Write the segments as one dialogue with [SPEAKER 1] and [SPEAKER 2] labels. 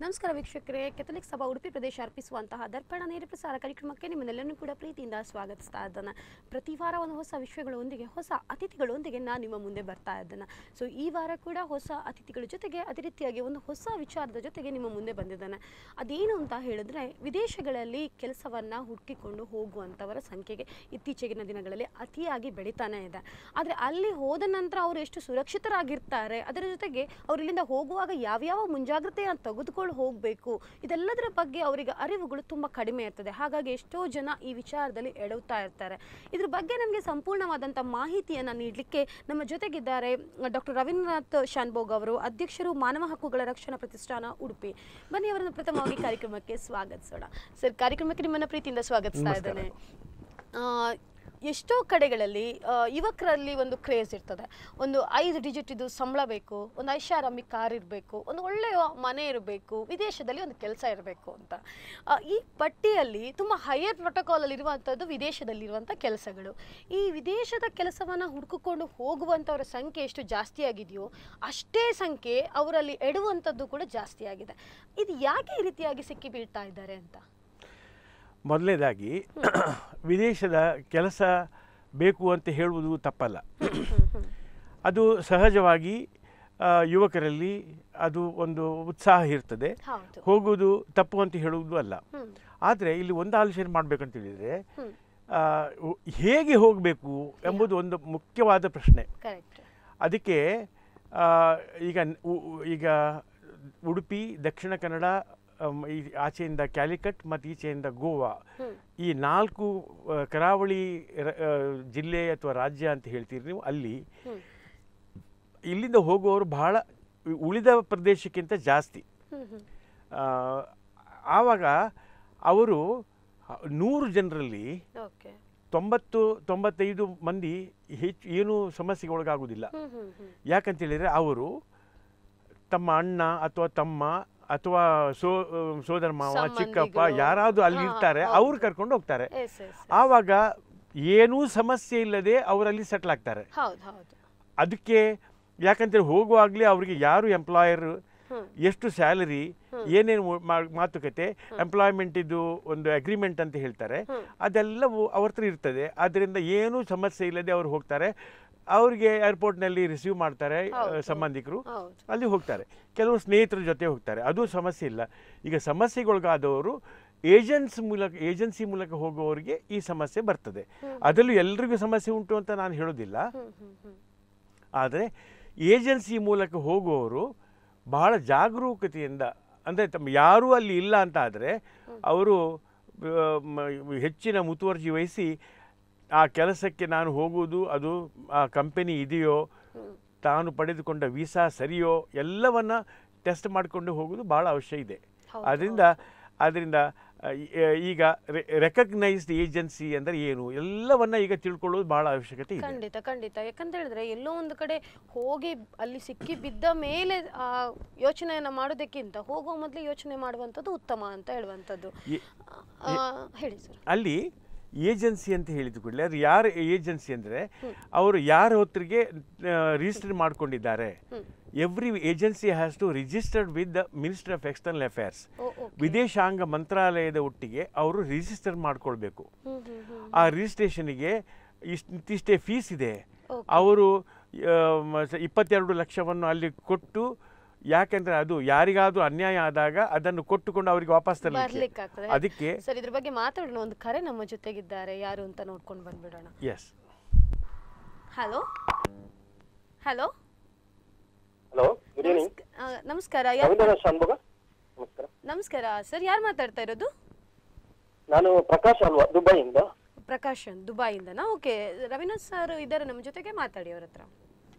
[SPEAKER 1] ನಮಸ್ಕಾರ ವೀಕ್ಷಕರೇ ಕೆಥಲಿಕ್ ಸಭಾ ಉಡುಪಿ ಪ್ರದೇಶ ಅರ್ಪಿಸುವಂತಹ ದರ್ಪಣ ನೇರ ಪ್ರಸಾರ ಕಾರ್ಯಕ್ರಮಕ್ಕೆ ನಿಮ್ಮನ್ನೆಲ್ಲರೂ ಕೂಡ ಪ್ರೀತಿಯಿಂದ ಸ್ವಾಗತಿಸ್ತಾ ಇದ್ದಾನೆ ಪ್ರತಿ ವಾರ ಒಂದು ಹೊಸ ವಿಷಯಗಳೊಂದಿಗೆ ಹೊಸ ಅತಿಥಿಗಳೊಂದಿಗೆ ನಾನು ನಿಮ್ಮ ಮುಂದೆ ಬರ್ತಾ ಇದ್ದೇನೆ ಸೊ ಈ ವಾರ ಕೂಡ ಹೊಸ ಅತಿಥಿಗಳ ಜೊತೆಗೆ ಅದೇ ರೀತಿಯಾಗಿ ಒಂದು ಹೊಸ ವಿಚಾರದ ಜೊತೆಗೆ ನಿಮ್ಮ ಮುಂದೆ ಬಂದಿದ್ದಾನೆ ಅದೇನು ಅಂತ ಹೇಳಿದ್ರೆ ವಿದೇಶಗಳಲ್ಲಿ ಕೆಲಸವನ್ನು ಹುಡುಕಿಕೊಂಡು ಹೋಗುವಂಥವರ ಸಂಖ್ಯೆಗೆ ಇತ್ತೀಚೆಗಿನ ದಿನಗಳಲ್ಲಿ ಅತಿಯಾಗಿ ಬೆಳೀತಾನೆ ಇದೆ ಆದರೆ ಅಲ್ಲಿ ಹೋದ ನಂತರ ಅವರು ಎಷ್ಟು ಸುರಕ್ಷಿತರಾಗಿರ್ತಾರೆ ಅದರ ಜೊತೆಗೆ ಅವರು ಇಲ್ಲಿಂದ ಹೋಗುವಾಗ ಯಾವ್ಯಾವ ಮುಂಜಾಗ್ರತೆಯನ್ನು ತೆಗೆದುಕೊಂಡು ಹೋಗಬೇಕು ಇದೆಲ್ಲದರ ಬಗ್ಗೆ ಅವರಿಗೆ ಅರಿವುಗಳು ತುಂಬ ಕಡಿಮೆ ಇರ್ತದೆ ಹಾಗಾಗಿ ಎಷ್ಟೋ ಜನ ಈ ವಿಚಾರದಲ್ಲಿ ಎಡವ್ತಾ ಇರ್ತಾರೆ ಇದ್ರ ಬಗ್ಗೆ ನಮಗೆ ಸಂಪೂರ್ಣವಾದಂಥ ಮಾಹಿತಿಯನ್ನು ನೀಡಲಿಕ್ಕೆ ನಮ್ಮ ಜೊತೆಗಿದ್ದಾರೆ ಡಾಕ್ಟರ್ ರವೀಂದ್ರನಾಥ್ ಶಾನ್ಭೋಗ್ ಅವರು ಅಧ್ಯಕ್ಷರು ಮಾನವ ಹಕ್ಕುಗಳ ರಕ್ಷಣಾ ಪ್ರತಿಷ್ಠಾನ ಉಡುಪಿ ಬನ್ನಿ ಅವರನ್ನು ಪ್ರಥಮವಾಗಿ ಕಾರ್ಯಕ್ರಮಕ್ಕೆ ಸ್ವಾಗತಿಸೋಣ ಸರ್ ಕಾರ್ಯಕ್ರಮಕ್ಕೆ ನಿಮ್ಮನ್ನು ಪ್ರೀತಿಯಿಂದ ಸ್ವಾಗತಿಸ್ತಾ
[SPEAKER 2] ನಮಸ್ಕಾರ.
[SPEAKER 1] ಇದ್ದೇನೆ ಆ, ಎಷ್ಟೋ ಕಡೆಗಳಲ್ಲಿ ಆ, ಯುವಕರಲ್ಲಿ ಒಂದು ಕ್ರೇಜ್ ಇರ್ತದೆ ಒಂದು ಐದು ಡಿಜಿಟ್ ಇದು ಸಂಬಳ ಬೇಕು ಒಂದು ಐಷಾರಾಮಿ ಕಾರ್ ಇರಬೇಕು ಒಂದು ಒಳ್ಳೆಯ ಮನೆ ಇರಬೇಕು ವಿದೇಶದಲ್ಲಿ ಒಂದು ಕೆಲಸ ಇರಬೇಕು ಅಂತ ಆ, ಈ ಪಟ್ಟಿಯಲ್ಲಿ ತುಂಬ ಹೈಯರ್ ಪ್ರೋಟೋಕಾಲಲ್ಲಿ ಇರುವಂಥದ್ದು ವಿದೇಶದಲ್ಲಿರುವಂಥ ಕೆಲಸಗಳು ಈ ವಿದೇಶದ ಕೆಲಸವನ್ನು ಹುಡುಕಿಕೊಂಡು ಹೋಗುವಂಥವರ ಸಂಖ್ಯೆ ಎಷ್ಟು ಜಾಸ್ತಿ ಆಗಿದೆಯೋ ಅಷ್ಟೇ ಸಂಖ್ಯೆ ಅವರಲ್ಲಿ ಎಡುವಂಥದ್ದು ಕೂಡ ಜಾಸ್ತಿ ಆಗಿದೆ ಇದು ಯಾಕೆ ಈ ರೀತಿಯಾಗಿ ಸಿಕ್ಕಿ ಬೀಳ್ತಾ ಇದ್ದಾರೆ ಅಂತ
[SPEAKER 2] ಮೊದಲನೇದಾಗಿ ವಿದೇಶದ ಕೆಲಸ ಬೇಕು ಅಂತ ಹೇಳುವುದು ತಪ್ಪಲ್ಲ ಅದು ಸಹಜವಾಗಿ ಆ, ಯುವಕರಲ್ಲಿ ಅದು ಒಂದು ಉತ್ಸಾಹ ಇರ್ತದೆ
[SPEAKER 1] ಹೌದು
[SPEAKER 2] ಹೋಗುವುದು ತಪ್ಪು ಅಂತ ಹೇಳುವುದು ಅಲ್ಲ
[SPEAKER 1] ಹ್ಮ್
[SPEAKER 2] ಆದರೆ ಇಲ್ಲಿ ಒಂದು ಆಲೋಚನೆ ಮಾಡಬೇಕಂತ ಹೇಳಿದರೆ
[SPEAKER 1] ಹ್ಮ್
[SPEAKER 2] ಆ, ಉ- ಹೇಗೆ ಹೋಗಬೇಕು ಎಂಬುದು ಒಂದು ಮುಖ್ಯವಾದ ಪ್ರಶ್ನೆ
[SPEAKER 1] ಕರೆಕ್ಟ್
[SPEAKER 2] ಅದಕ್ಕೆ ಆ, ಈಗ ನ್- ಉ- ಉ- ಈಗ ಉಡುಪಿ ದಕ್ಷಿಣ ಕನ್ನಡ ಅಮ್, ಈ ಆಚೆಯಿಂದ ಕ್ಯಾಲಿಕಟ್ ಮತ್ತು ಈಚೆಯಿಂದ ಗೋವಾ
[SPEAKER 1] ಹ್ಮ್
[SPEAKER 2] ಈ ನಾಲ್ಕು ಆ, ಕರಾವಳಿ ರ- ಆ, ಜಿಲ್ಲೆ ಅಥವಾ ರಾಜ್ಯ ಅಂತ ಹೇಳ್ತೀರಿ ನೀವು ಅಲ್ಲಿ
[SPEAKER 1] ಹ್ಮ್
[SPEAKER 2] ಇಲ್ಲಿಂದ ಹೋಗುವವರು ಬಹಳ ಉ- ಉಳಿದ ಪ್ರದೇಶಕ್ಕಿಂತ ಜಾಸ್ತಿ
[SPEAKER 1] ಹ್ಮ್ ಹ್ಮ್
[SPEAKER 2] ಆ, ಆವಾಗ ಅವರು ನೂರು ಜನರಲ್ಲಿ
[SPEAKER 1] ಓಕೆ
[SPEAKER 2] ತೊಂಬತ್ತು ತೊಂಬತ್ತೈದು ಮಂದಿ ಹೆಚ್ಚು ಏನೂ ಸಮಸ್ಯೆಗೆ ಒಳಗಾಗುವುದಿಲ್ಲ
[SPEAKER 1] ಹ್ಮ್ ಹ್ಮ್ ಹ್ಮ್
[SPEAKER 2] ಯಾಕಂತ ಹೇಳಿದರೆ ಅವರು ತಮ್ಮ ಅಣ್ಣ ಅಥವಾ ತಮ್ಮ ಅಥವಾ ಸೋ ಸೋದರ ಮಾವ ಚಿಕ್ಕಪ್ಪ
[SPEAKER 1] ಸಂಬಂಧಿಗಳು.
[SPEAKER 2] ಯಾರಾದರೂ ಅಲ್ಲಿ
[SPEAKER 1] ಹಾ,
[SPEAKER 2] ಇರ್ತಾರೆ
[SPEAKER 1] ಹೌದು.
[SPEAKER 2] ಅವ್ರು ಕರ್ಕೊಂಡು ಹೋಗ್ತಾರೆ
[SPEAKER 1] ಎಸ್ ಎಸ್
[SPEAKER 2] ಆವಾಗ ಏನೂ ಸಮಸ್ಯೆ ಇಲ್ಲದೆ ಅವರಲ್ಲಿ ಸೆಟ್ಲ್ ಆಗ್ತಾರೆ
[SPEAKER 1] ಹೌದು ಹೌದು
[SPEAKER 2] ಅದಕ್ಕೆ ಯಾಕಂತೇಳಿ ಹೋಗುವಾಗಲೇ ಅವರಿಗೆ ಯಾರು ಎಂಪ್ಲಾಯರ್
[SPEAKER 1] ಹ್ಮ್
[SPEAKER 2] ಎಷ್ಟು ಸ್ಯಾಲರಿ ಏನೇನು ಮಾ- ಮಾತುಕತೆ ಎಂಪ್ಲಾಯ್ಮೆಂಟ್ ಇದು ಒಂದು ಅಗ್ರಿಮೆಂಟ್ ಅಂತ ಹೇಳ್ತಾರೆ
[SPEAKER 1] ಹ್ಮ್.
[SPEAKER 2] ಅದೆಲ್ಲವೂ ಅವ್ರ ಹತ್ರ ಇರ್ತದೆ ಅದರಿಂದ ಏನೂ ಸಮಸ್ಯೆ ಇಲ್ಲದೆ ಅವ್ರು ಹೋಗ್ತಾರೆ ಅವರಿಗೆ ಏರ್ಪೋರ್ಟ್ನಲ್ಲಿ ರಿಸೀವ್ ಮಾಡ್ತಾರೆ ಆ,
[SPEAKER 1] ಹೌದು.
[SPEAKER 2] ಸಂಬಂಧಿಕರು
[SPEAKER 1] ಹೌದು
[SPEAKER 2] ಅಲ್ಲಿ ಹೋಗ್ತಾರೆ ಕೆಲವರು ಸ್ನೇಹಿತರ ಜೊತೆ ಹೋಗ್ತಾರೆ ಅದು ಸಮಸ್ಯೆ ಇಲ್ಲ ಈಗ ಸಮಸ್ಯೆಗೊಳಗಾದವರು ಏಜೆನ್ಸ್ ಮೂಲಕ ಏಜೆನ್ಸಿ ಮೂಲಕ ಹೋಗುವವರಿಗೆ ಈ ಸಮಸ್ಯೆ ಬರ್ತದೆ ಅದರಲ್ಲೂ ಎಲ್ರಿಗೂ ಸಮಸ್ಯೆ ಉಂಟು ಅಂತ ನಾನು ಹೇಳೋದಿಲ್ಲ
[SPEAKER 1] ಹ್ಮ್ ಹ್ಮ್ ಹ್ಮ್
[SPEAKER 2] ಆದರೆ ಏಜೆನ್ಸಿ ಮೂಲಕ ಹೋಗುವವರು ಬಹಳ ಜಾಗರೂಕತೆಯಿಂದ ಅಂದರೆ ತಮ್ಮ ಯಾರೂ ಅಲ್ಲಿ ಇಲ್ಲ ಅಂತ ಆದರೆ ಅವರು ಆ, ಮ- ಹೆಚ್ಚಿನ ಮುತುವರ್ಜಿ ವಹಿಸಿ ಆ ಕೆಲಸಕ್ಕೆ ನಾನು ಹೋಗುವುದು ಅದು ಆ ಕಂಪನಿ ಇದೆಯೋ
[SPEAKER 1] ಹ್ಮ್
[SPEAKER 2] ತಾನು ಪಡೆದುಕೊಂಡ ವೀಸಾ ಸರಿಯೋ ಎಲ್ಲವನ್ನ ಟೆಸ್ಟ್ ಮಾಡಿಕೊಂಡು ಹೋಗುವುದು ಭಾಳ ಅವಶ್ಯ ಇದೆ
[SPEAKER 1] ಹೌದು,
[SPEAKER 2] ಅದರಿಂದ ಅದರಿಂದ ಆ, ಈ- ಈಗ ರೆಕಗ್ನೈಸ್ಡ್ ಏಜೆನ್ಸಿ ಅಂದರೆ ಏನು ಎಲ್ಲವನ್ನ ಈಗ ತಿಳ್ಕೊಳ್ಳೋದು ಭಾಳ ಅವಶ್ಯಕತೆ ಇದೆ
[SPEAKER 1] ಖಂಡಿತ ಖಂಡಿತ ಯಾಕಂತ ಹೇಳಿದ್ರೆ ಎಲ್ಲೋ ಒಂದು ಕಡೆ ಹೋಗಿ ಅಲ್ಲಿ ಸಿಕ್ಕಿ ಬಿದ್ದ ಮೇಲೆ ಆ ಯೋಚನೆಯನ್ನ ಮಾಡೋದಕ್ಕಿಂತ ಹೋಗುವ ಮೊದಲೇ ಯೋಚನೆ ಮಾಡುವಂಥದ್ದು ಉತ್ತಮ ಅಂತ ಹೇಳುವಂಥದ್ದು
[SPEAKER 2] ಈ-
[SPEAKER 1] ಆ, ಹೇಳಿ ಸರ್
[SPEAKER 2] ಅಲ್ಲಿ ಏಜೆನ್ಸಿ ಅಂತ ಹೇಳಿದ ಕೂಡಲೇ ಅದು ಯಾರು ಏಜೆನ್ಸಿ ಅಂದರೆ ಅವರು ಯಾರ ಹೊತ್ತಿಗೆ ರಿಜಿಸ್ಟರ್ ಮಾಡ್ಕೊಂಡಿದ್ದಾರೆ
[SPEAKER 1] hmm
[SPEAKER 2] every agency has to registered with the minister of external affairs
[SPEAKER 1] oh okay
[SPEAKER 2] ವಿದೇಶಾಂಗ ಮಂತ್ರಾಲಯದ ಒಟ್ಟಿಗೆ ಅವರು ರಿಜಿಸ್ಟರ್ ಮಾಡ್ಕೊಳ್ಬೇಕು
[SPEAKER 1] ಹ್ಮ್ ಹ್ಮ್ ಹ್ಮ್
[SPEAKER 2] ಆ ರಿಜಿಸ್ಟ್ರೇಷನಿಗೆ ಇಷ್ಟಿಷ್ಟೇ ಫೀಸ್ ಇದೆ
[SPEAKER 1] Okay.
[SPEAKER 2] ಅವರು ಆ, ಮ- ಸ- ಇಪ್ಪತ್ತೆರಡು ಲಕ್ಷವನ್ನು ಅಲ್ಲಿ ಕೊಟ್ಟು ಯಾಕೆಂದ್ರೆ ಅದು ಯಾರಿಗಾದ್ರೂ ಅನ್ಯಾಯ ಆದಾಗ ಅದನ್ನು ಕೊಟ್ಟುಕೊಂಡು ಅವರಿಗೆ ವಾಪಸ್ ತರಲಿಕ್ಕೆ
[SPEAKER 1] ಬರ್ಲಿಕ್ಕಾಗ್ತದೆ
[SPEAKER 2] ಅದಕ್ಕೆ
[SPEAKER 1] ಸರ್ ಇದ್ರ ಬಗ್ಗೆ ಮಾತಾಡೋಣ ಒಂದು ಕರೆ ನಮ್ಮ ಜೊತೆಗಿದ್ದಾರೆ ಯಾರು ಅಂತ ನೋಡ್ಕೊಂಡು ಬಂದ್ಬಿಡೋಣ
[SPEAKER 2] yes
[SPEAKER 1] hello hello
[SPEAKER 3] hello good evening
[SPEAKER 1] ನಮಸ್ಕಾರ ಯಾರು
[SPEAKER 3] ರವೀಂದ್ರನಾಥ್ ಶಾನ್ಭೋಗ ನಮಸ್ಕಾರ
[SPEAKER 1] ನಮಸ್ಕಾರ ಸರ್ ಯಾರು ಮಾತಾಡ್ತಾ ಇರೋದು
[SPEAKER 3] ನಾನು ಪ್ರಕಾಶ್ ಅಲ್ವಾ ದುಬೈಯಿಂದ
[SPEAKER 1] ಪ್ರಕಾಶನ್ ದುಬೈಯಿಂದನಾ ಓಕೆ ರವೀನಾಥ್ ಸರ್ ಇದ್ದಾರೆ ನಮ್ಮ ಜೊತೆಗೆ ಮಾತಾಡಿ ಅವ್ರ ಹತ್ರ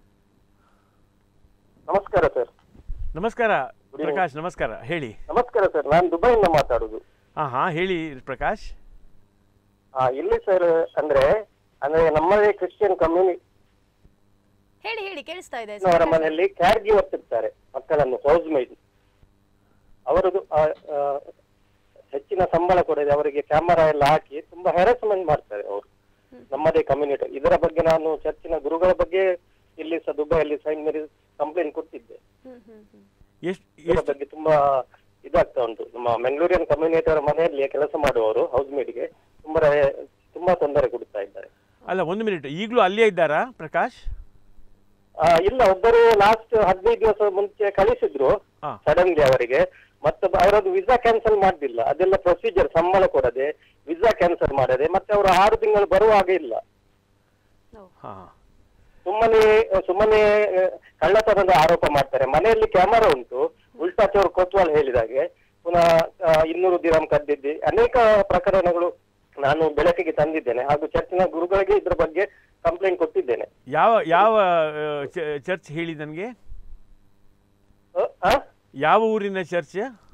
[SPEAKER 3] ನಮಸ್ಕಾರ ಸರ್
[SPEAKER 2] ನಮಸ್ಕಾರ ಪ್ರಕಾಶ್ ನಮಸ್ಕಾರ ಹೇಳಿ
[SPEAKER 3] ನಮಸ್ಕಾರ ಸರ್ ನಾನು ದುಬೈಯಿಂದ ಮಾತಾಡುದು
[SPEAKER 2] ಹಾಂ ಹಾಂ ಹೇಳಿ ಪ್ರಕಾಶ್
[SPEAKER 3] ಆ, ಇಲ್ಲಿ ಸರ್ ಅಂದ್ರೆ ಅಂದ್ರೆ ನಮ್ಮದೇ ಕ್ರಿಶ್ಚಿಯನ್ ಕಮ್ಯುನಿಟಿ
[SPEAKER 1] ಹೇಳಿ ಹೇಳಿ ಕೇಳಿಸ್ತಾ ಇದೆ
[SPEAKER 3] ಅವರ ಮನೆಯಲ್ಲಿ ಕ್ಯಾರ್ ಗಿವರ್ಸ್ ಇರ್ತಾರೆ ಮಕ್ಕಳನ್ನು ಹೌಸ್ ಮೇಡ್ ಅವರದು ಆ, ಆ, ಹೆಚ್ಚಿನ ಸಂಬಳ ಕೊಡದೆ ಅವರಿಗೆ ಕ್ಯಾಮರಾ ಎಲ್ಲ ಹಾಕಿ ತುಂಬಾ ಹೆರಾಸ್ಮೆಂಟ್ ಮಾಡ್ತಾರೆ ಅವರು ನಮ್ಮದೇ ಕಮ್ಯುನಿಟಿ ಇದರ ಬಗ್ಗೆ ನಾನು ಚರ್ಚಿನ ಗುರುಗಳ ಬಗ್ಗೆ ಇಲ್ಲಿ ಸಹ ದುಬೈಯಲ್ಲಿ ಸೈನ್ ಮೇರಿ ಕಂಪ್ಲೇಂಟ್ ಕೊಟ್ಟಿದ್ದೆ
[SPEAKER 2] ಎಷ್ಟು
[SPEAKER 3] ಇದರ ಬಗ್ಗೆ ತುಂಬಾ ಇದಾಗ್ತಾ ಉಂಟು ನಮ್ಮ ಮೆಂಗಳೂರಿಯನ್ ಕಮ್ಯುನಿಟಿ ಅವರ ಮನೆಯಲ್ಲಿ ಕೆಲಸ ಮಾಡುವವರು ಹೌಸ್ ಮೇಡ್ಗೆ ತುಂಬಾ ತುಂಬಾ ತೊಂದರೆ ಕೊಡ್ತಾ ಇದ್ದಾರೆ
[SPEAKER 2] ಅಲ್ಲ ಒಂದು ಮಿನಿಟ್ ಈಗಲೂ ಅಲ್ಲೇ ಇದ್ದಾರಾ ಪ್ರಕಾಶ್
[SPEAKER 3] ಆ, ಇಲ್ಲ ಒಬ್ಬರು ಲಾಸ್ಟ್ ಹದಿನೈದು ದಿವಸ ಮುಂಚೆ ಕಳಿಸಿದ್ರು
[SPEAKER 2] ಹಾ.
[SPEAKER 3] ಸಡನ್ಲಿ ಅವರಿಗೆ ಮತ್ತೆ ಅವರದ್ದು ವಿಸಾ ಕ್ಯಾನ್ಸಲ್ ಮಾಡ್ಲಿಲ್ಲ ಅದೆಲ್ಲ ಪ್ರೊಸೀಜರ್ ಸಂಬಳ ಕೊಡದೆ ವಿಸಾ ಕ್ಯಾನ್ಸಲ್ ಮಾಡದೆ ಮತ್ತೆ ಅವರು ಆರು ತಿಂಗಳು ಬರುವಾಗ ಇಲ್ಲ
[SPEAKER 2] ಹಾಂ
[SPEAKER 3] ಸುಮ್ಮನೆ ಸುಮ್ಮನೆ ಆ, ಕಳ್ಳತನದ ಆರೋಪ ಮಾಡ್ತಾರೆ ಮನೆಯಲ್ಲಿ ಕ್ಯಾಮರಾ ಉಂಟು ಉಲ್ಟಾಚೋರ್ ಕೊತ್ವಾಲ್ ಹೇಳಿದಾಗೆ ಪುನಃ ಆ, ಇನ್ನೂರು ದಿರಂ ಕದ್ದಿದ್ದಿ ಅನೇಕ ಪ್ರಕರಣಗಳು ನಾನು ಬೆಳಕಿಗೆ ತಂದಿದ್ದೇನೆ ಹಾಗೂ ಚರ್ಚಿನ ಗುರುಗಳಿಗೆ ಇದ್ರ ಬಗ್ಗೆ ಕಂಪ್ಲೇಂಟ್ ಕೊಟ್ಟಿದ್ದೇನೆ
[SPEAKER 2] ಯಾವ ಯಾವ ಆ, ಚ- ಚರ್ಚ್ ಹೇಳಿ ನನಗೆ
[SPEAKER 3] ಆ, ಆ?
[SPEAKER 2] ಯಾವ ಊರಿನ ಚರ್ಚ್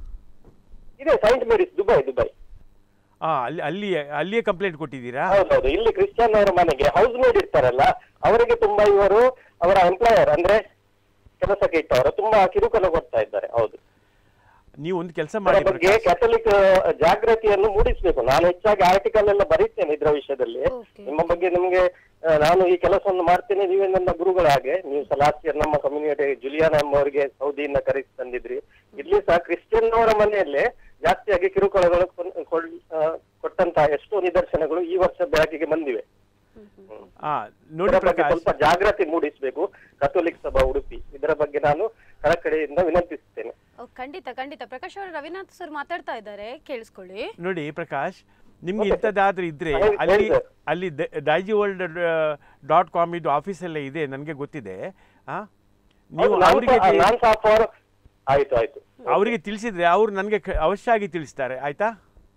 [SPEAKER 3] ಇದೆ ಸೈಂಟ್ ಮೇರಿಸ್ ದುಬೈ ದುಬೈ
[SPEAKER 2] ಹಾಂ ಅಲ್ಲಿ ಅಲ್ಲಿಯೇ ಅಲ್ಲಿಯೇ ಕಂಪ್ಲೇಂಟ್ ಕೊಟ್ಟಿದ್ದೀರಾ
[SPEAKER 3] ಹೌದೌದು ಇಲ್ಲಿ ಕ್ರಿಶ್ಚಿಯನ್ ಅವರ ಮನೆಗೆ ಹೌಸ್ ಮೇಡ್ ಇರ್ತಾರಲ್ಲ ಅವರಿಗೆ ತುಂಬಾ ಇವರು ಅವರ ಎಂಪ್ಲಾಯರ್ ಅಂದ್ರೆ ಕೆಲಸಕ್ಕೆ ಇಟ್ಟವರು ತುಂಬಾ ಕಿರುಕುಳ ಕೊಡ್ತಾ ಇದ್ದಾರೆ ಹೌದು
[SPEAKER 2] ನೀವು ಒಂದು ಕೆಲಸ
[SPEAKER 3] ಇದರ
[SPEAKER 2] ಮಾಡಿ
[SPEAKER 3] ಬಗ್ಗೆ
[SPEAKER 2] ಪ್ರಕಾಶ್.
[SPEAKER 3] ಕ್ಯಾಥಲಿಕ್ ಜಾಗೃತಿಯನ್ನು ಮೂಡಿಸಬೇಕು ನಾನು ಹೆಚ್ಚಾಗಿ ಆರ್ಟಿಕಲ್ ಎಲ್ಲ ಬರೀತೇನೆ ಇದರ ವಿಷಯದಲ್ಲಿ
[SPEAKER 1] Okay.
[SPEAKER 3] ನಿಮ್ಮ ಬಗ್ಗೆ ನಿಮ್ಗೆ ಆ, ನಾನು ಈ ಕೆಲಸವನ್ನು ಮಾಡ್ತೇನೆ ನೀವೇ ನನ್ನ ಗುರುಗಳ ಹಾಗೆ ನೀವು ಸಹ ಲಾಸ್ಟ್ ಇಯರ್ ನಮ್ಮ ಕಮ್ಯುನಿಟಿ ಜುಲಿಯಾನ ಎಂಬವರಿಗೆ ಸೌದಿಯಿಂದ ಕರೆಸಿ ತಂದಿದ್ರಿ ಇಲ್ಲಿ ಸಹ ಕ್ರಿಶ್ಚಿಯನ್ ಅವರ ಮನೆಯಲ್ಲೇ ಜಾಸ್ತಿಯಾಗಿ ಕಿರುಕುಳಗಳು ಕೊನ್- ಕೊಳ್- ಆ, ಕೊಟ್ಟಂತಹ ಎಷ್ಟೋ ನಿದರ್ಶನಗಳು ಈ ವರ್ಷ ಬೆಳಕಿಗೆ ಬಂದಿವೆ
[SPEAKER 2] ಹಾಂ ನೋಡಿ
[SPEAKER 3] ಇದರ ಬಗ್ಗೆ
[SPEAKER 2] ಪ್ರಕಾಶ್
[SPEAKER 3] ಸ್ವಲ್ಪ ಜಾಗೃತಿ ಮೂಡಿಸಬೇಕು ಕಥೋಲಿಕ್ ಸಭಾ ಉಡುಪಿ ಇದರ ಬಗ್ಗೆ ನಾನು ಕಳಕಳಿಯಿಂದ ವಿನಂತಿಸುತ್ತೇನೆ
[SPEAKER 1] ಓ, ಖಂಡಿತ ಖಂಡಿತ ಪ್ರಕಾಶ್ ಅವರು ರವಿನಾಥ್ ಸರ್ ಮಾತಾಡ್ತಾ ಇದ್ದಾರೆ ಕೇಳಿಸ್ಕೊಳ್ಳಿ
[SPEAKER 2] ನೋಡಿ ಪ್ರಕಾಶ್ ನಿಮ್ಗೆ
[SPEAKER 3] Okay, sir.
[SPEAKER 2] ಇಂಥದ್ದಾದ್ರೆ ಇದ್ರೆ
[SPEAKER 3] ಹೇಳಿ-
[SPEAKER 2] ಅಲ್ಲಿ
[SPEAKER 3] ಹೇಳಿ, sir.
[SPEAKER 2] ಅಲ್ಲಿ ದೈಜಿ ವರ್ಲ್ಡ್ ಡಾಟ್ ಕಾಮ್ ಇದು ಆಫೀಸ್ ಎಲ್ಲ ಇದೆ ನನಗೆ ಗೊತ್ತಿದೆ ಆ ನೀವು
[SPEAKER 3] ಹೌದು, ನಾನು
[SPEAKER 2] ಅವರಿಗೆ
[SPEAKER 3] ಸಹ- ನಾನು ಸಹ for- ಆಯ್ತು ಆಯ್ತು
[SPEAKER 2] ಅವರಿಗೆ ತಿಳಿಸಿದ್ರೆ ಅವ್ರು ನನಗೆ ಕ- ಅವಶ್ಯ ಆಗಿ ತಿಳಿಸ್ತಾರೆ ಆಯ್ತಾ